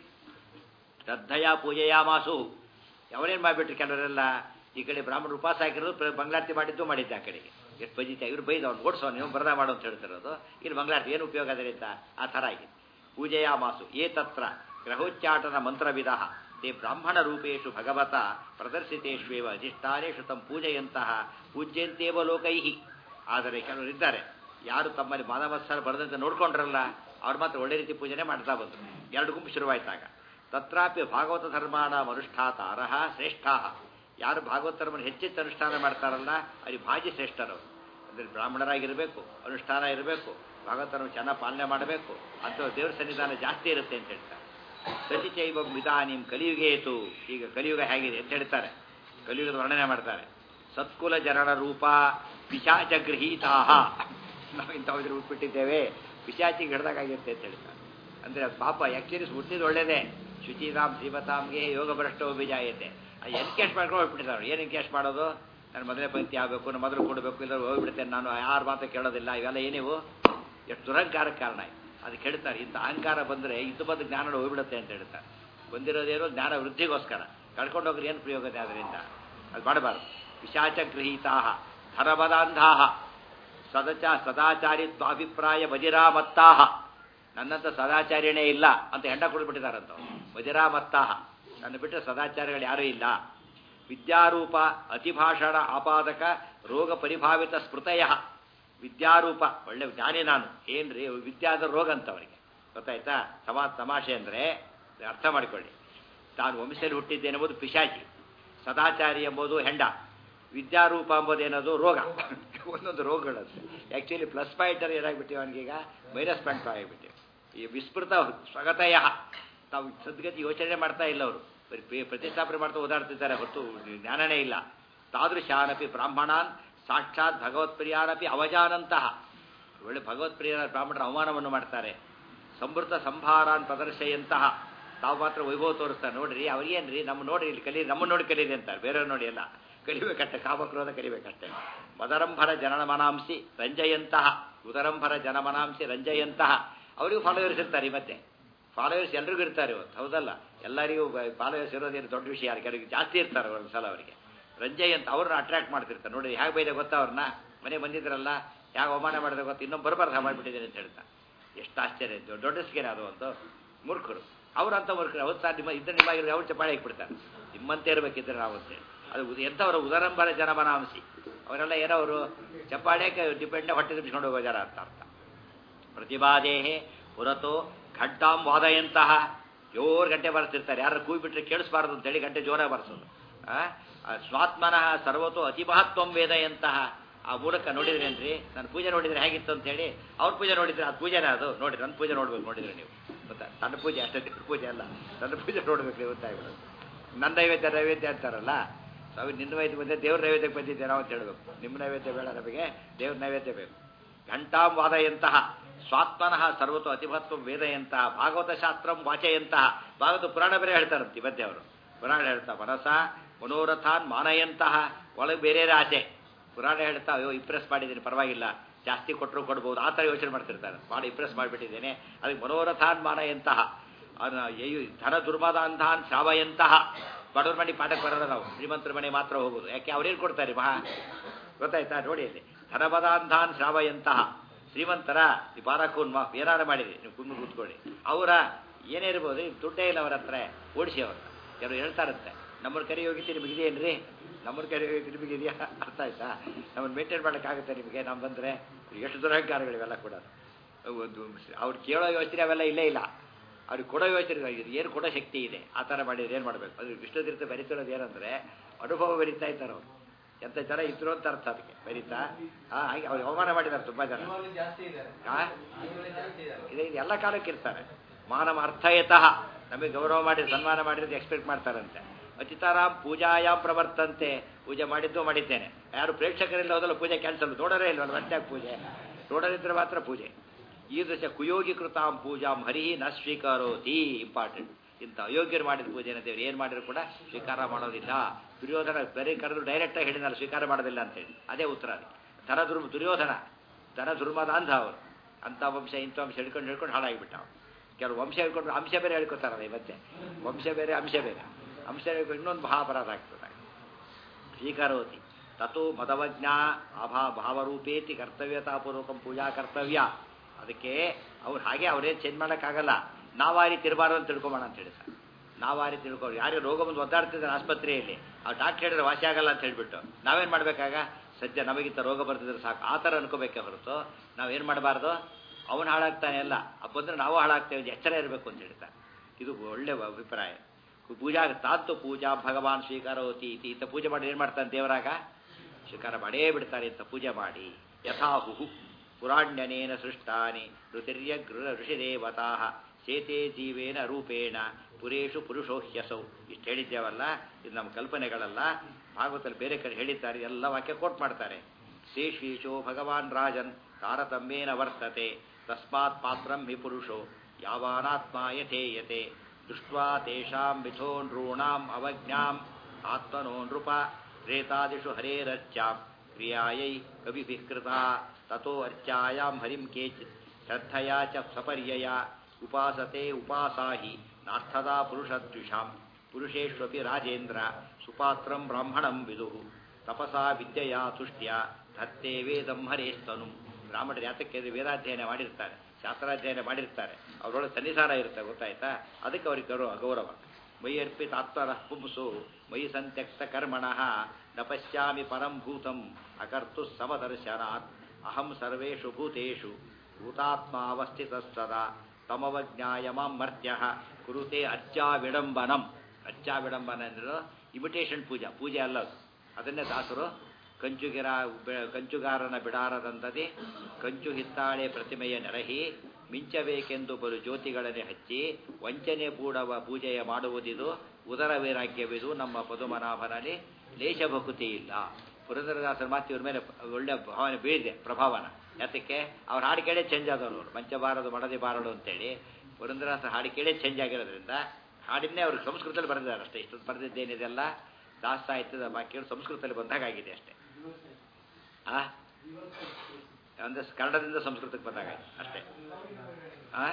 ಶ್ರದ್ಧೆಯ ಪೂಜೆಯಾಮಾಸು ಅವರೇನು ಮಾಡಿಬಿಟ್ರು ಕೆಲವರೆಲ್ಲ ಈ ಕಡೆ ಬ್ರಾಹ್ಮಣ ಉಪವಾಸ ಹಾಕಿರೋದು ಮಂಗಳಾರತಿ ಮಾಡಿದ್ದು ಮಾಡಿದ್ದೆ ಆ ಕಡೆಗೆ ಎಷ್ಟು ಬಜಿತ ಇವ್ರು ಬೈದು ಅವ್ನು ಓಡಿಸೋ ನೀವು ಬರದ ಮಾಡು ಅಂತ ಹೇಳ್ತಿರೋದು ಇಲ್ಲಿ ಮಂಗಳಾರತಿ ಏನು ಉಪಯೋಗ ಅದರಿಂದ ಆ ಥರ ಆಗಿದೆ ಪೂಜೆಯಾಮಾಸು ಏ ತತ್ರ ಗ್ರಹೋಚ್ಚಾಟನ ಮಂತ್ರವಿಧ ತೇ ಬ್ರಾಹ್ಮಣ ರೂಪೇಶು ಭಗವತ ಪ್ರದರ್ಶಿತೇಷ್ವೇವ ಅಧಿಷ್ಠಾನೇಶು ತಮ್ಮ ಪೂಜೆಯಂತಹ ಪೂಜ್ಯಂತೇವ ಲೋಕೈ ಆದರೆ ಕೆಲವರು ಇದ್ದಾರೆ ಯಾರು ತಮ್ಮಲ್ಲಿ ಮಾನವತ್ಸರ ಬರದಂತೆ ನೋಡ್ಕೊಂಡ್ರಲ್ಲ ಅವ್ರು ಮಾತ್ರ ಒಳ್ಳೆ ರೀತಿ ಪೂಜನೆ ಮಾಡ್ತಾ ಬಂದರು ಎರಡು ಗುಂಪು ಶುರುವಾಯ್ತಾಗ ತತ್ರಾಪಿ ಭಾಗವತ ಧರ್ಮಾನ ಅನುಷ್ಠಾತಾರಹ ಶ್ರೇಷ್ಠ ಯಾರು ಭಾಗವತ ಧರ್ಮನ ಹೆಚ್ಚೆಚ್ಚು ಅನುಷ್ಠಾನ ಮಾಡ್ತಾರಲ್ಲ ಅಲ್ಲಿ ಭಾಜಿ ಶ್ರೇಷ್ಠರು ಅಂದರೆ ಬ್ರಾಹ್ಮಣರಾಗಿರಬೇಕು ಅನುಷ್ಠಾನ ಇರಬೇಕು ಭಾಗವತನ ಚೆನ್ನಾಗಿ ಪಾಲನೆ ಮಾಡಬೇಕು ಅಥವಾ ದೇವರ ಸನ್ನಿಧಾನ ಜಾಸ್ತಿ ಇರುತ್ತೆ ಅಂತ ಹೇಳ್ತಾರೆ ಸತಿ ಚೈವ ಮಿದಾನಿಂ ಕಲಿಯುಗೇತು ಈಗ ಕಲಿಯುಗ ಹೇಗಿದೆ ಅಂತ ಹೇಳ್ತಾರೆ ಕಲಿಯುಗದ ವರ್ಣನೆ ಮಾಡ್ತಾರೆ ಸತ್ಕುಲ ಜನರ ರೂಪ ಪಿಶಾಚ ಗೃಹೀತಾಹ ನಾವು ಇಂಥವ್ರು ಹುಟ್ಬಿಟ್ಟಿದ್ದೇವೆ ಪಿಶಾಚಿಗೆ ಹಿಡ್ದಾಗಿರುತ್ತೆ ಅಂತ ಹೇಳ್ತಾರೆ ಅಂದರೆ ಅದು ಪಾಪ ಆ್ಯಕ್ಚುಲಿ ಹುಟ್ಟಿದ ಒಳ್ಳೇದೇ ಶುಚಿರಾಮ್ ಶ್ರೀಮತಾಮ್ಗೆ ಯೋಗ ಭ್ರಷ್ಟೋ ಬಿಜಾಯತೆ ಎನ್ಕೇಶ್ ಮಾಡ್ಕೊಂಡು ಹೋಗ್ಬಿಟ್ಟಿದ್ದಾರೆ ಏನು ಎನ್ಕೇಶ್ ಮಾಡೋದು ನಾನು ಮೊದಲೇ ಪಂಕ್ತಿ ಆಗಬೇಕು ನಾನು ಮೊದಲು ಕೊಡಬೇಕು ಇಲ್ಲ ಹೋಗ್ಬಿಡ್ತೇನೆ ನಾನು ಯಾರ ಮಾತು ಕೇಳೋದಿಲ್ಲ ಇವೆಲ್ಲ ಏನಿವು ಎಷ್ಟು ದುರಹಂಕಾರಕ್ಕೆ ಕಾರಣ ಅದಕ್ಕೆ ಹೇಳ್ತಾರೆ ಇಂಥ ಅಹಂಕಾರ ಬಂದರೆ ಇದು ಬಂದು ಜ್ಞಾನ ಹೋಗ್ಬಿಡುತ್ತೆ ಅಂತ ಹೇಳ್ತಾರೆ ಬಂದಿರೋದೇನೋ ಜ್ಞಾನ ವೃದ್ಧಿಗೋಸ್ಕರ ಕಳ್ಕೊಂಡು ಹೋಗ್ರಿ ಏನು ಪ್ರಯೋಗತೆ ಅದರಿಂದ ಅದು ಮಾಡಬಾರ್ದು ಪಿಶಾಚ ಗೃಹೀತಾ ಧರಬದಾಂಧಾಹ ಸದಚ ಸದಾಚಾರಿತ್ವಾಭಿಪ್ರಾಯ ವಜಿರಾಮತ್ತಾಹ ನನ್ನಂತ ಸದಾಚಾರ್ಯನೇ ಇಲ್ಲ ಅಂತ ಹೆಂಡ ಕೊಡ್ಬಿಟ್ಟಿದಾರಂತ ವಜಿರಾಮತ್ತಾಹ ನನ್ನ ಬಿಟ್ಟರೆ ಸದಾಚಾರ್ಯಗಳು ಯಾರೂ ಇಲ್ಲ ವಿದ್ಯಾರೂಪ ಅತಿಭಾಷಣ ಆಪಾದಕ ರೋಗ ಪರಿಭಾವಿತ ಸ್ಮೃತಯ ವಿದ್ಯಾರೂಪ ಒಳ್ಳೆ ಜ್ಞಾನಿ ನಾನು ಏನ್ರಿ ವಿದ್ಯಾದ ರೋಗ ಅಂತ ಅವರಿಗೆ ಗೊತ್ತಾಯ್ತಾ ಸಮಾ ತಮಾಷೆ ಅಂದರೆ ಅರ್ಥ ಮಾಡಿಕೊಳ್ಳಿ ತಾನು ವಂಶದಲ್ಲಿ ಹುಟ್ಟಿದ್ದೆ ಎಂಬುದು ಪಿಶಾಚಿ ಸದಾಚಾರಿ ಎಂಬುದು ಹೆಂಡ ವಿದ್ಯಾರೂಪ ಎಂಬುದೇನದು ರೋಗ ಒಂದೊಂದು ರೋಗಗಳಂತೆ ಆ್ಯಕ್ಚುಲಿ ಪ್ಲಸ್ ಪಾಯಿಂಟರ್ ಏನಾಗ್ಬಿಟ್ಟಿವೆ ಅವನಿಗೀಗ ಮೈನಸ್ ಪಾಯಿಂಟ್ ಆಗಿಬಿಟ್ಟಿವೆ ಈ ವಿಸ್ಮೃತ ಸ್ವಗತಯ ತಾವು ಸದ್ಗತಿ ಯೋಚನೆ ಮಾಡ್ತಾ ಇಲ್ಲ ಅವರು ಬರೀ ಪ್ರತಿಷ್ಠಾಪನೆ ಮಾಡ್ತಾ ಓದಾಡ್ತಿದ್ದಾರೆ ಹೊತ್ತು ಜ್ಞಾನನೇ ಇಲ್ಲ ತಾದೃಶಾನಪಿ ಬ್ರಾಹ್ಮಣಾನ್ ಸಾಕ್ಷಾತ್ ಭಗವತ್ಪ್ರಿಯಾನಪಿ ಅವಜಾನಂತಹ ಒಳ್ಳೆ ಭಗವತ್ಪ್ರಿಯರ ಬ್ರಾಹ್ಮಣರ ಅವಮಾನವನ್ನು ಮಾಡ್ತಾರೆ ಸಂವೃತ ಸಂಭಾರಾನ್ ಪ್ರದರ್ಶೆಯಂತಹ ತಾವು ಮಾತ್ರ ವೈಭವ ತೋರಿಸ್ತಾರೆ ನೋಡ್ರಿ ಅವ್ರಿಗೇನ್ರಿ ನಮ್ಮ ನೋಡಿ ಇಲ್ಲಿ ಕಲಿ ನಮ್ಮ ನೋಡಿ ಕಲೀರಿ ಅಂತಾರೆ ಬೇರೆಯವ್ರು ನೋಡಿ ಎಲ್ಲ ಕಲಿಬೇಕಷ್ಟೆ ಕಾಮಕ್ರೋಧ ಕಲಿಬೇಕಷ್ಟೆ ಮದರಂಭರ ಜನಮನಾಂಸಿ ರಂಜಯಂತಹ ಉದರಂಭರ ಜನಮನಾಂಸಿ ರಂಜಯಂತಹ ಅವರಿಗೂ ಫಾಲೋವರ್ಸ್ ಇರ್ತಾರೆ ಈ ಮತ್ತೆ ಫಾಲೋವರ್ಸ್ ಎಲ್ರಿಗೂ ಇರ್ತಾರೆ ಇವತ್ತು ಹೌದಲ್ಲ ಎಲ್ಲರಿಗೂ ಫಾಲೋವರ್ಸ್ ಇರೋದೇನು ದೊಡ್ಡ ವಿಷಯ ಯಾರು ಕೆಲವರಿಗೆ ಜಾಸ್ತಿ ಇರ್ತಾರೆ ಒಂದು ಸಲ ಅವರಿಗೆ ರಂಜಯ್ ಅಂತ ಅವ್ರನ್ನ ಅಟ್ರಾಕ್ಟ್ ಮಾಡ್ತಿರ್ತಾರೆ ನೋಡಿ ಹೇಗೆ ಬೈದೆ ಗೊತ್ತಾ ಅವ್ರನ್ನ ಮನೆ ಬಂದಿದ್ರಲ್ಲ ಹೇಗೆ ಅವಮಾನ ಮಾಡಿದೆ ಗೊತ್ತಾ ಇನ್ನೊಬ್ಬ ಬರಬಾರ್ದು ಮಾಡಿಬಿಟ್ಟಿದ್ದೇನೆ ಅಂತ ಹೇಳ್ತಾ ಎಷ್ಟು ಆಶ್ಚರ್ಯ ಇತ್ತು ದೊಡ್ಡಸ್ಗೇನೆ ಅದು ಒಂದು ಮೂರ್ಖರು ಅವ್ರಂತ ಮೂರ್ಖರು ಅವತ್ತು ಸಹ ನಿಮ್ಮ ಇದ್ರೆ ನಿಮ್ಮಾಗಿರೋ ಅವ್ರು ಚಪಾಳಿ ಹಾಕ್ಬಿಡ್ತಾರೆ ನಿಮ್ಮಂತೆ ಇರಬೇಕಿದ್ರೆ ನಾವು ಅಂತೇಳಿ ಅದು ಎಂಥವ್ರು ಉದರಂಬರ ಜನಮನಾಂಸಿ ಅವರೆಲ್ಲ ಏನವರು ಚಪ್ಪಾಳೆಗೆ ಡಿಪೆಂಡ್ ಹೊಟ್ಟೆ ತುಂಬಿಸ್ಕೊಂಡು ಹೋಗೋ ಜನ ಅಂತ ಅರ್ಥ ಪ್ರತಿಭಾದೇಹೆ ಪುರತೋ ಘಂಟಾಂ ವಾದಯಂತಹ ಜೋರು ಗಂಟೆ ಬರ್ತಿರ್ತಾರೆ ಯಾರು ಕೂಗಿ ಬಿಟ್ರೆ ಕೇಳಿಸ್ಬಾರ್ದು ಅಂತೇಳಿ ಗಂಟೆ ಜೋರಾಗಿ ಬರ್ಸೋದು ಸ್ವಾತ್ಮನಃ ಸರ್ವತೋ ಅತಿ ಮಹತ್ವಂ ವೇದಯಂತಹ ಆ ಮೂಲಕ ನೋಡಿದ್ರೇನ್ರಿ ನನ್ನ ಪೂಜೆ ನೋಡಿದ್ರೆ ಹೇಗಿತ್ತು ಅಂತ ಹೇಳಿ ಅವ್ರ ಪೂಜೆ ನೋಡಿದ್ರೆ ಅದು ಪೂಜೆನೇ ಅದು ನೋಡಿ ನನ್ನ ಪೂಜೆ ನೋಡ್ಬೇಕು ನೋಡಿದ್ರೆ ನೀವು ಗೊತ್ತಾ ತನ್ನ ಪೂಜೆ ಅಷ್ಟೇ ದೇವ್ರ ಪೂಜೆ ಅಲ್ಲ ನನ್ನ ಪೂಜೆ ನೋಡ್ಬೇಕು ನೀವು ಗೊತ್ತಾಗ್ಬಿಡೋದು ನನ್ನ ನೈವೇದ್ಯ ನೈವೇದ್ಯ ಅಂತಾರಲ್ಲ ನಾವು ನಿನ್ನ ನೈವೇದ್ಯ ಬಂದೆ ದೇವ್ರ ನೈವೇದ್ಯಕ್ಕೆ ಬಂದಿದ್ದೆ ನಾವು ಅಂತ ಹೇಳಬೇಕು ನಿಮ್ಮ ನೈವೇದ್ಯ ಬೇಡ ನಮಗೆ ದೇವ್ರ ನೈವೇದ್ಯ ಬೇಕು ಘಂಟಾಂ ವಾದಯಂತಹ ಸ್ವಾತ್ಮನಃ ಸರ್ವತು ಅತಿಮಹತ್ವ ವೇದಯಂತಹ ಭಾಗವತ ಶಾಸ್ತ್ರಂ ವಾಚೆಯಂತಹ ಭಾಗವತ ಪುರಾಣ ಬೇರೆ ಹೇಳ್ತಾರಂತೆ ಈ ಮಧ್ಯೆ ಅವರು ಪುರಾಣ ಹೇಳ್ತಾ ಮನಸ ಮನೋರಥಾನ್ ಮಾನಯಂತಹ ಒಳಗೆ ಬೇರೆ ಆಚೆ ಪುರಾಣ ಹೇಳ್ತಾ ಅಯ್ಯೋ ಇಂಪ್ರೆಸ್ ಮಾಡಿದ್ದೀನಿ ಪರವಾಗಿಲ್ಲ ಜಾಸ್ತಿ ಕೊಟ್ಟರು ಕೊಡ್ಬೋದು ಆ ಥರ ಯೋಚನೆ ಮಾಡ್ತಿರ್ತಾರೆ ಭಾಳ ಇಂಪ್ರೆಸ್ ಮಾಡಿಬಿಟ್ಟಿದ್ದೇನೆ ಅದಕ್ಕೆ ಮನೋರಥಾನ್ ಮಾನಯಂತಹ ಧನ ದುರ್ಮದಾಂಧಾನ್ ಶ್ರಾವಯಂತಹ ಬಡವ್ರ ಮನೆ ಪಾಠಕ್ಕೆ ಬರೋಲ್ಲ ನಾವು ಶ್ರೀಮಂತರ ಮನೆ ಮಾತ್ರ ಹೋಗೋದು ಯಾಕೆ ಅವ್ರೇನು ಕೊಡ್ತಾರೆ ಮಹಾ ಗೊತ್ತಾಯ್ತಾ ನೋಡಿ ಅಲ್ಲಿ ಧನಪದಾಂಧಾನ್ ಶ್ರಾವಯಂತಹ ಶ್ರೀಮಂತರ ಈ ಬಾರಕೂನ್ ಮಾ ಏನಾರು ಮಾಡಿರಿ ನೀವು ಕುಂದು ಕೂತ್ಕೊಳ್ಳಿ ಅವರ ಏನೇ ಇರ್ಬೋದು ದುಡ್ಡೇ ಇಲ್ಲ ಅವ್ರ ಹತ್ರ ಓಡಿಸಿ ಅವ್ರ ಕೆಲವರು ಹೇಳ್ತಾರಂತೆ ನಮ್ಮನ್ನ ಕರಿ ಹೋಗಿತ್ತು ನಿಮಗಿದೆಯೇನ್ರಿ ನಮ್ಮನ್ನ ಕರಿ ಹೋಗಿ ನಿಮಗಿದೆಯಾ ಅರ್ಥ ಆಯ್ತಾ ನಮ್ಮನ್ನು ಮೇಂಟೈನ್ ಮಾಡೋಕ್ಕಾಗುತ್ತೆ ನಿಮಗೆ ನಾವು ಬಂದರೆ ಎಷ್ಟು ದುರಹಂಕಾರಗಳಿವೆಲ್ಲ ಕೂಡ ಒಂದು ಅವ್ರು ಕೇಳೋ ಯೋಚನೆ ಅವೆಲ್ಲ ಇಲ್ಲೇ ಇಲ್ಲ ಅವ್ರಿಗೆ ಕೊಡೋ ಯೋಚನೆ ಏನು ಕೊಡೋ ಶಕ್ತಿ ಇದೆ ಆ ಥರ ಮಾಡಿದ್ರೆ ಏನು ಮಾಡಬೇಕು ಅದು ವಿಷ್ಣುತೀರ್ಥ ಬರಿತಿರೋದು ಏನಂದರೆ ಅನುಭವ ಬರಿತಾ ಇದ್ದಾರೆ ಅವರು ಎಂತ ಜನ ಇದ್ರು ಅಂತ ಅರ್ಥ ಅದಕ್ಕೆ ಬರೀತಾ ಹಾಗೆ ಅವ್ರು ಅವಮಾನ ಮಾಡಿದ್ದಾರೆ ತುಂಬಾ ಜನ ಇದೆ ಇದು ಎಲ್ಲ ಕಾಲಕ್ಕೆ ಇರ್ತಾರೆ ಮಾನವ ಅರ್ಥಯತಃ ನಮಗೆ ಗೌರವ ಮಾಡಿ ಸನ್ಮಾನ ಮಾಡಿರೋದು ಎಕ್ಸ್ಪೆಕ್ಟ್ ಮಾಡ್ತಾರಂತೆ ಅಚಿತಾರಾಮ್ ಪೂಜಾಯಾಮ್ ಪ್ರವರ್ತಂತೆ ಪೂಜೆ ಮಾಡಿದ್ದು ಮಾಡಿದ್ದೇನೆ ಯಾರು ಪ್ರೇಕ್ಷಕರಿಲ್ಲ ಹೋದಲ್ಲ ಪೂಜೆ ಕ್ಯಾನ್ಸಲ್ ನೋಡೋರೇ ಇಲ್ವಲ್ಲ ಮತ್ತೆ ಪೂಜೆ ನೋಡೋರಿದ್ರೆ ಮಾತ್ರ ಪೂಜೆ ಈ ದಶ ಕುಯೋಗೀಕೃತಾಂ ಪೂಜಾಂ ಹರಿ ನ ಸ್ವೀಕಾರೋತಿ ಇಂಪಾರ್ಟೆಂಟ್ ಇಂಥ ಅಯೋಗ್ಯರು ಮಾಡಿದ ಪೂಜೆನ ದೇವರು ಏನು ಮಾಡಿದ್ರು ಕೂಡ ಸ್ವೀಕಾರ ಮಾಡೋದಿಲ್ಲ ದುರ್ಯೋಧನ ಬೇರೆ ಕರೆದು ಡೈರೆಕ್ಟಾಗಿ ಹೇಳಿದಾರೆ ಸ್ವೀಕಾರ ಮಾಡೋದಿಲ್ಲ ಅಂತ ಹೇಳಿ ಅದೇ ಉತ್ತರ ಧನ ದುರ್ಮ ದುರ್ಯೋಧನ ಧನ ದುರ್ಮದ ಅಂಧ ಅವರು ಅಂಥ ವಂಶ ಇಂಥ ವಂಶ ಹಿಡ್ಕೊಂಡು ಹಿಡ್ಕೊಂಡು ಹಾಳಾಗಿಬಿಟ್ಟ ಅವನು ಕೆಲವು ವಂಶ ಹೇಳ್ಕೊಂಡು ಅಂಶ ಬೇರೆ ಹೇಳ್ಕೊತಾರಲ್ಲ ಮತ್ತೆ ವಂಶ ಬೇರೆ ಅಂಶ ಬೇರೆ ಅಂಶ ಹೇಳ್ಕೊಂಡು ಇನ್ನೊಂದು ಮಹಾಪರಾಧ ಆಗ್ತದೆ ಸ್ವೀಕರೋತಿ ತಥೋ ಮದವಜ್ಞ ಅಭಾ ಭಾವರೂಪೇತಿ ಕರ್ತವ್ಯತಾಪೂರ್ವಕಂ ಪೂಜಾ ಕರ್ತವ್ಯ ಅದಕ್ಕೆ ಅವ್ರು ಹಾಗೆ ಅವರೇನು ಚೇಂಜ್ ಮಾಡೋಕ್ಕಾಗಲ್ಲ ನಾವು ಆ ರೀತಿ ಇರಬಾರ್ದು ಅಂತ ತಿಳ್ಕೊಬೋಣ ಅಂತ ಹೇಳಿ ಸರ್ ನಾವು ಆ ರೀತಿ ತಿಳ್ಕೊಂಡು ಯಾರು ರೋಗ ಬಂದು ಒದ್ದಾಡ್ತಿದ್ದಾರೆ ಆಸ್ಪತ್ರೆಯಲ್ಲಿ ಆ ಡಾಕ್ಟರ್ ಹೇಳಿದ್ರೆ ವಾಸಿ ಆಗಲ್ಲ ಅಂತ ಹೇಳ್ಬಿಟ್ಟು ನಾವೇನು ಮಾಡಬೇಕಾಗ ಸದ್ಯ ನಮಗಿಂತ ರೋಗ ಬರ್ತಿದ್ರೆ ಸಾಕು ಆ ಥರ ಅನ್ಕೋಬೇಕೆ ಹೊರತು ನಾವೇನು ಮಾಡಬಾರ್ದು ಅವನು ಹಾಳಾಗ್ತಾನೆ ಅಲ್ಲ ಬಂದರೆ ನಾವು ಹಾಳಾಗ್ತೇವೆ ಎಚ್ಚರ ಇರಬೇಕು ಅಂತ ಹೇಳ್ತಾರೆ ಇದು ಒಳ್ಳೆ ಅಭಿಪ್ರಾಯ ಪೂಜಾ ತಾತ್ತು ಪೂಜಾ ಭಗವಾನ್ ಸ್ವೀಕಾರೋತಿ ಇತಿ ಇಂಥ ಪೂಜೆ ಮಾಡಿ ಏನು ಮಾಡ್ತಾನೆ ದೇವರಾಗ ಸ್ವೀಕಾರ ಮಾಡೇ ಬಿಡ್ತಾರೆ ಅಂತ ಪೂಜೆ ಮಾಡಿ ಯಥಾಹುಹು ಪುರಾಣ್ಯನೇನ ಸೃಷ್ಟಾನಿ ಋತಿರ್ಯ ಗೃಹ ಋಷಿದೇವತಾ ಚೇತೆ ಜೀವೇನ ರೂಪೇಣ ಪುರೇಶು ಪುರುಷೋ ಹ್ಯಸೌ ಇಷ್ಟು ಹೇಳಿದ್ದೇವಲ್ಲ ಇದು ನಮ್ಮ ಕಲ್ಪನೆಗಳಲ್ಲ ಭಾಗವತಲ್ಲಿ ಬೇರೆ ಕಡೆ ಹೇಳಿದ್ದಾರೆ ಎಲ್ಲ ವಾಕ್ಯ ಕೋಟ್ ಮಾಡ್ತಾರೆ ಶೇಷೀಶೋ ಭಗವಾನ್ ರಾಜನ್ ತಾರತಮ್ಯೇನ ವರ್ತತೆ ತಸ್ಮಾತ್ ಪಾತ್ರಂ ಹಿ ಪುರುಷೋ ಯಾವಾನಾತ್ಮ ಯಥೇಯತೆ ದೃಷ್ಟ್ವಾ ತೇಷಾಂ ಮಿಥೋ ನೃಣಾಂ ಅವಜ್ಞಾಂ ಆತ್ಮನೋ ನೃಪ ತ್ರೇತಾದಿಷು ಹರೇರರ್ಚಾಂ ಕ್ರಿಯಾಯೈ ಕವಿಭಿಃ ಕೃತಾ ತಥೋ ಅರ್ಚಾಯಾಂ ಹರಿಂ ಕೇಚಿತ್ ಶ್ರದ್ಧಯಾ ಚ ಸಪರ್ಯಯ ಉಪಾಸತೆ ಉಪಾಸಾಹಿ ನಾರ್ಥದಾ ಪುರುಷದ್ವಿಷಾಂ ಪುರುಷೇಷ್ವಪಿ ರಾಜೇಂದ್ರ ಸುಪಾತ್ರಂ ಬ್ರಾಹ್ಮಣಂ ವಿದುಃ ತಪಸಾ ವಿದ್ಯೆಯ ತುಷ್ಟ್ಯ ಧತ್ತೆ ವೇದಂ ಹರೇಸ್ತನು ಬ್ರಾಹ್ಮಣರು ಯಾತಕ್ಕೆ ಇದು ವೇದಾಧ್ಯಯನ ಮಾಡಿರ್ತಾರೆ ಶಾಸ್ತ್ರಾಧ್ಯಯನ ಮಾಡಿರ್ತಾರೆ ಅವರೊಳಗೆ ಸನ್ನಿಧಾನ ಇರುತ್ತೆ ಗೊತ್ತಾಯ್ತಾ ಅದಕ್ಕೆ ಅವ್ರಿಗೆ ಗೌರವ ಗೌರವ ಮೈ ಅರ್ಪಿತ ಆತ್ಮರ ಪುಂಸು ಮೈ ಸಂತ್ಯಕ್ತ ಕರ್ಮಣಃ ನ ಪಶ್ಯಾಮಿ ಪರಂ ಭೂತಂ ಅಕರ್ತು ಸಮದರ್ಶನಾತ್ ಅಹಂ ಸರ್ವೇಷು ಭೂತೇಷು ಭೂತಾತ್ಮಾವಸ್ಥಿತಸ್ತದ ತಮವಜ್ಞಾಯ ಮಾಂ ಮರ್ತ್ಯ ಕುರುತೆ ಅರ್ಚಾ ವಿಡಂಬನಂ ಅರ್ಚಾ ವಿಡಂಬನ ಅಂದ್ರೆ ಇಮಿಟೇಷನ್ ಪೂಜಾ ಪೂಜೆ ಅಲ್ಲ ಅದು ಅದನ್ನೇ ದಾಸರು ಕಂಚುಗಿರ ಬೆ- ಕಂಚುಗಾರನ ಬಿಡಾರದಂತದೆ ಕಂಚು ಹಿತ್ತಾಳೆ ಪ್ರತಿಮೆಯ ನೆರಹಿ ಮಿಂಚಬೇಕೆಂದು ಬಲು ಜ್ಯೋತಿಗಳನ್ನೇ ಹಚ್ಚಿ ವಂಚನೆ ಪೂಡವ ಪೂಜೆಯ ಮಾಡುವುದಿದು ಉದರ ವೈರಾಗ್ಯವಿದು ನಮ್ಮ ಪದುಮನಾಭನಲ್ಲಿ ಲೇಷ ಭಕುತಿ ಇಲ್ಲ ಪುರಂದರದಾಸರ ಮಾತು ಇವ್ರ ಮೇಲೆ ಒಳ್ಳೆ ಭಾವನೆ ಬೀಳಿದೆ ಪ್ರಭಾವನ ಯಾತಕ್ಕೆ ಅವ್ರ ಹಾಡು ಕೇಳೇ ಚೇಂಜ್ ಆದವರು ಅವರು ಮಂಚಬಾರದು ಮಡದಿ ಬಾರಡು ಅಂತೇಳಿ ಪುರಂದರದಾಸರ ಹಾಡು ಕೇಳೇ ಚೇಂಜ್ ಆಗಿರೋದ್ರಿಂದ ಹಾಡಿನ್ನೇ ಅವರು ಸಂಸ್ಕೃತದಲ್ಲಿ ಬರೆದಿದ್ದಾರೆ ಅಷ್ಟೇ ಇಷ್ಟೊಂದು ಬರೆದಿದ್ದೇನಿದೆಲ್ಲ ದಾಸ ಸಾಹಿತ್ಯದ ವಾಕ್ಯಗಳು ಸಂಸ್ಕೃತದಲ್ಲಿ ಬಂದಾಗಿದೆ ಅಷ್ಟೇ ಆ ಅಂದ್ರೆ ಕನ್ನಡದಿಂದ ಸಂಸ್ಕೃತಕ್ಕೆ ಬಂದಾಗ ಅಷ್ಟೇ ಆ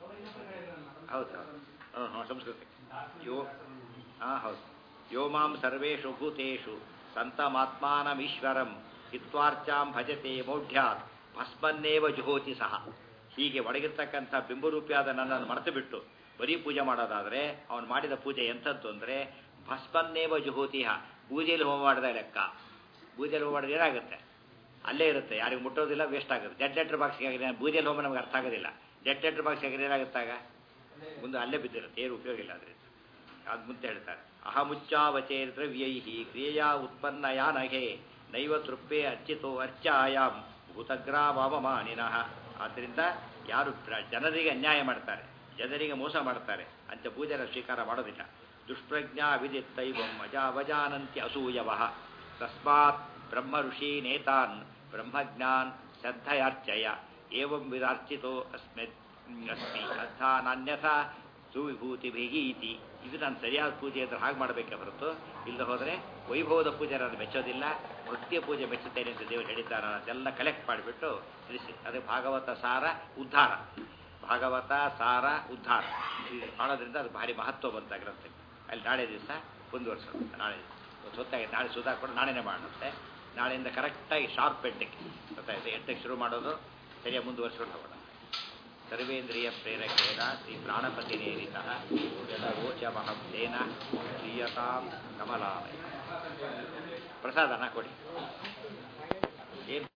ಹೌದು ಹೌದು ಹ್ಞೂ ಹ್ಞೂ ಸಂಸ್ಕೃತಕ್ಕೆ ಯೋ ಹಾಂ ಹೌದು ಯೋ ಮಾಂ ಸರ್ವೇಷು ಭೂತೇಷು ಸಂತಮಾತ್ಮಾನಮೀಶ್ವರಂ ಹಿತ್ವಾರ್ಚಾಂ ಭಜತೆ ಮೌಢ್ಯಾತ್ ಭಸ್ಮನ್ನೇವ ಜುಹೋತಿ ಸಹ ಹೀಗೆ ಒಳಗಿರ್ತಕ್ಕಂಥ ಬಿಂಬರೂಪಿಯಾದ ನನ್ನನ್ನು ಮರೆತು ಬಿಟ್ಟು ಬರೀ ಪೂಜೆ ಮಾಡೋದಾದರೆ ಅವನು ಮಾಡಿದ ಪೂಜೆ ಎಂಥದ್ದು ಅಂದರೆ ಭಸ್ಮನ್ನೇವ ಜುಹೋತಿಹ ಪೂಜೆಯಲ್ಲಿ ಹೋಮ ಮಾಡಿದ ಲೆಕ್ಕ ಪೂಜೆಯಲ್ಲಿ ಹೋಮ ಮಾಡಿದ್ರೆ ಏನಾಗುತ್ತೆ ಅಲ್ಲೇ ಇರುತ್ತೆ ಯಾರಿಗೂ ಮುಟ್ಟೋದಿಲ್ಲ ವೇಸ್ಟ್ ಆಗುತ್ತೆ ಡೆಡ್ ಲೆಟರ್ ಬಾಕ್ಸ್ಗೆ ಆಗಿದೆ ಬೂದಿಯಲ್ಲಿ ಹೋಮ ನಮ್ಗೆ ಅರ್ಥ ಆಗೋದಿಲ್ಲ ಡೆಡ್ ಲೆಟರ್ ಬಾಕ್ಸ್ ಆಗಿದೆ ಏನಾಗುತ್ತಾಗ ಮುಂದೆ ಅಲ್ಲೇ ಬಿದ್ದಿರುತ್ತೆ ಏನು ಉಪಯೋಗ ಇಲ್ಲ ಅದರಿಂದ ಅದು ಮುಂದೆ ಹೇಳ್ತಾರೆ ಅಹಮುಚ್ಚಾವಚೇ ದ್ರವ್ಯೈ ಕ್ರಿಯೆಯ ಉತ್ಪನ್ನಯ ನಗೆ ನೈವ ತೃಪ್ಪೆ ಅರ್ಚಿತೋ ಅರ್ಚಾಯಾಮ್ ಭೂತಗ್ರಾವಮಾನಿನಃ ಆದ್ದರಿಂದ ಯಾರು ಪ್ರ- ಜನರಿಗೆ ಅನ್ಯಾಯ ಮಾಡ್ತಾರೆ ಜನರಿಗೆ ಮೋಸ ಮಾಡ್ತಾರೆ ಅಂತ ಪೂಜೆನ ಸ್ವೀಕಾರ ಮಾಡೋದಿಲ್ಲ ದುಷ್ಪ್ರಜ್ಞಾ ವಿದಿತ್ತೈವಂ ಅಜಾವಜಾನಂತಿ ಅಸೂಯವಃ ತಸ್ಮಾತ್ ಬ್ರಹ್ಮ ಋಷಿ ನೇತಾನ್ ಬ್ರಹ್ಮಜ್ಞಾನ್ ಶ್ರದ್ಧಯಾರ್ಚಯ ಏವಂ ವಿದಾರ್ಚಿತೋ ಅಸ್ಮಿತ್ ಅಸ್ಮಿ ಅರ್ಥ ನಾನ್ಯಥಾ ಸುವಿಭೂತಿಭಿಗಿ ಇತಿ ಇದು ನಾನು ಸರಿಯಾದ ಪೂಜೆ ಅಂದ್ರೆ ಹಾಗೆ ಮಾಡಬೇಕೆ ಹೊರತು ಇಲ್ಲದೆ ಹೋದರೆ ವೈಭವದ ಪೂಜೆ ನಾನು ಮೆಚ್ಚೋದಿಲ್ಲ ಭಕ್ತಿಯ ಪೂಜೆ ಮೆಚ್ಚುತ್ತೇನೆ ಅಂತ ದೇವರು ಹೇಳಿದ್ದಾರೆ ಅದೆಲ್ಲ ಕಲೆಕ್ಟ್ ಮಾಡಿಬಿಟ್ಟು ತಿಳಿಸಿ ಅದು ಭಾಗವತ ಸಾರ ಉದ್ಧಾರ ಭಾಗವತ ಸಾರ ಉದ್ಧಾರ ಇದು ಮಾಡೋದ್ರಿಂದ ಅದು ಭಾರಿ ಮಹತ್ವ ಬಂತ ಗ್ರಂಥಕ್ಕೆ ಅಲ್ಲಿ ನಾಳೆ ದಿವಸ ಮುಂದುವರ್ಸೋಣ ನಾಳೆ ಇವತ್ತು ಹೊತ್ತಾಗಿ ನಾಳೆ ಸುಧಾಕೊಂಡು ನಾಳೆನೇ ಮಾಡೋಣಂತೆ ನಾಳೆಯಿಂದ ಕರೆಕ್ಟಾಗಿ ಶಾರ್ಪ್ ಎಂಟಕ್ಕೆ ಗೊತ್ತಾಯ್ತು ಎಂಟಕ್ಕೆ ಶುರು ಮಾಡೋದು ಸರಿಯಾಗಿ ಮುಂದುವರ್ಸ್ಕೊಂಡು ಹೋಗೋಣ ಸರ್ವೇಂದ್ರಿಯ ಪ್ರೇರಕೇನ ಶ್ರೀ ಪ್ರಾಣಪತಿ ನೇರಿತ ಯದವೋಚ ಮಹಂತೇನ ಶ್ರೀಯತಾಂ ಕಮಲಾಲಯ ಪ್ರಸಾದನ ಕೊಡಿ ಏನು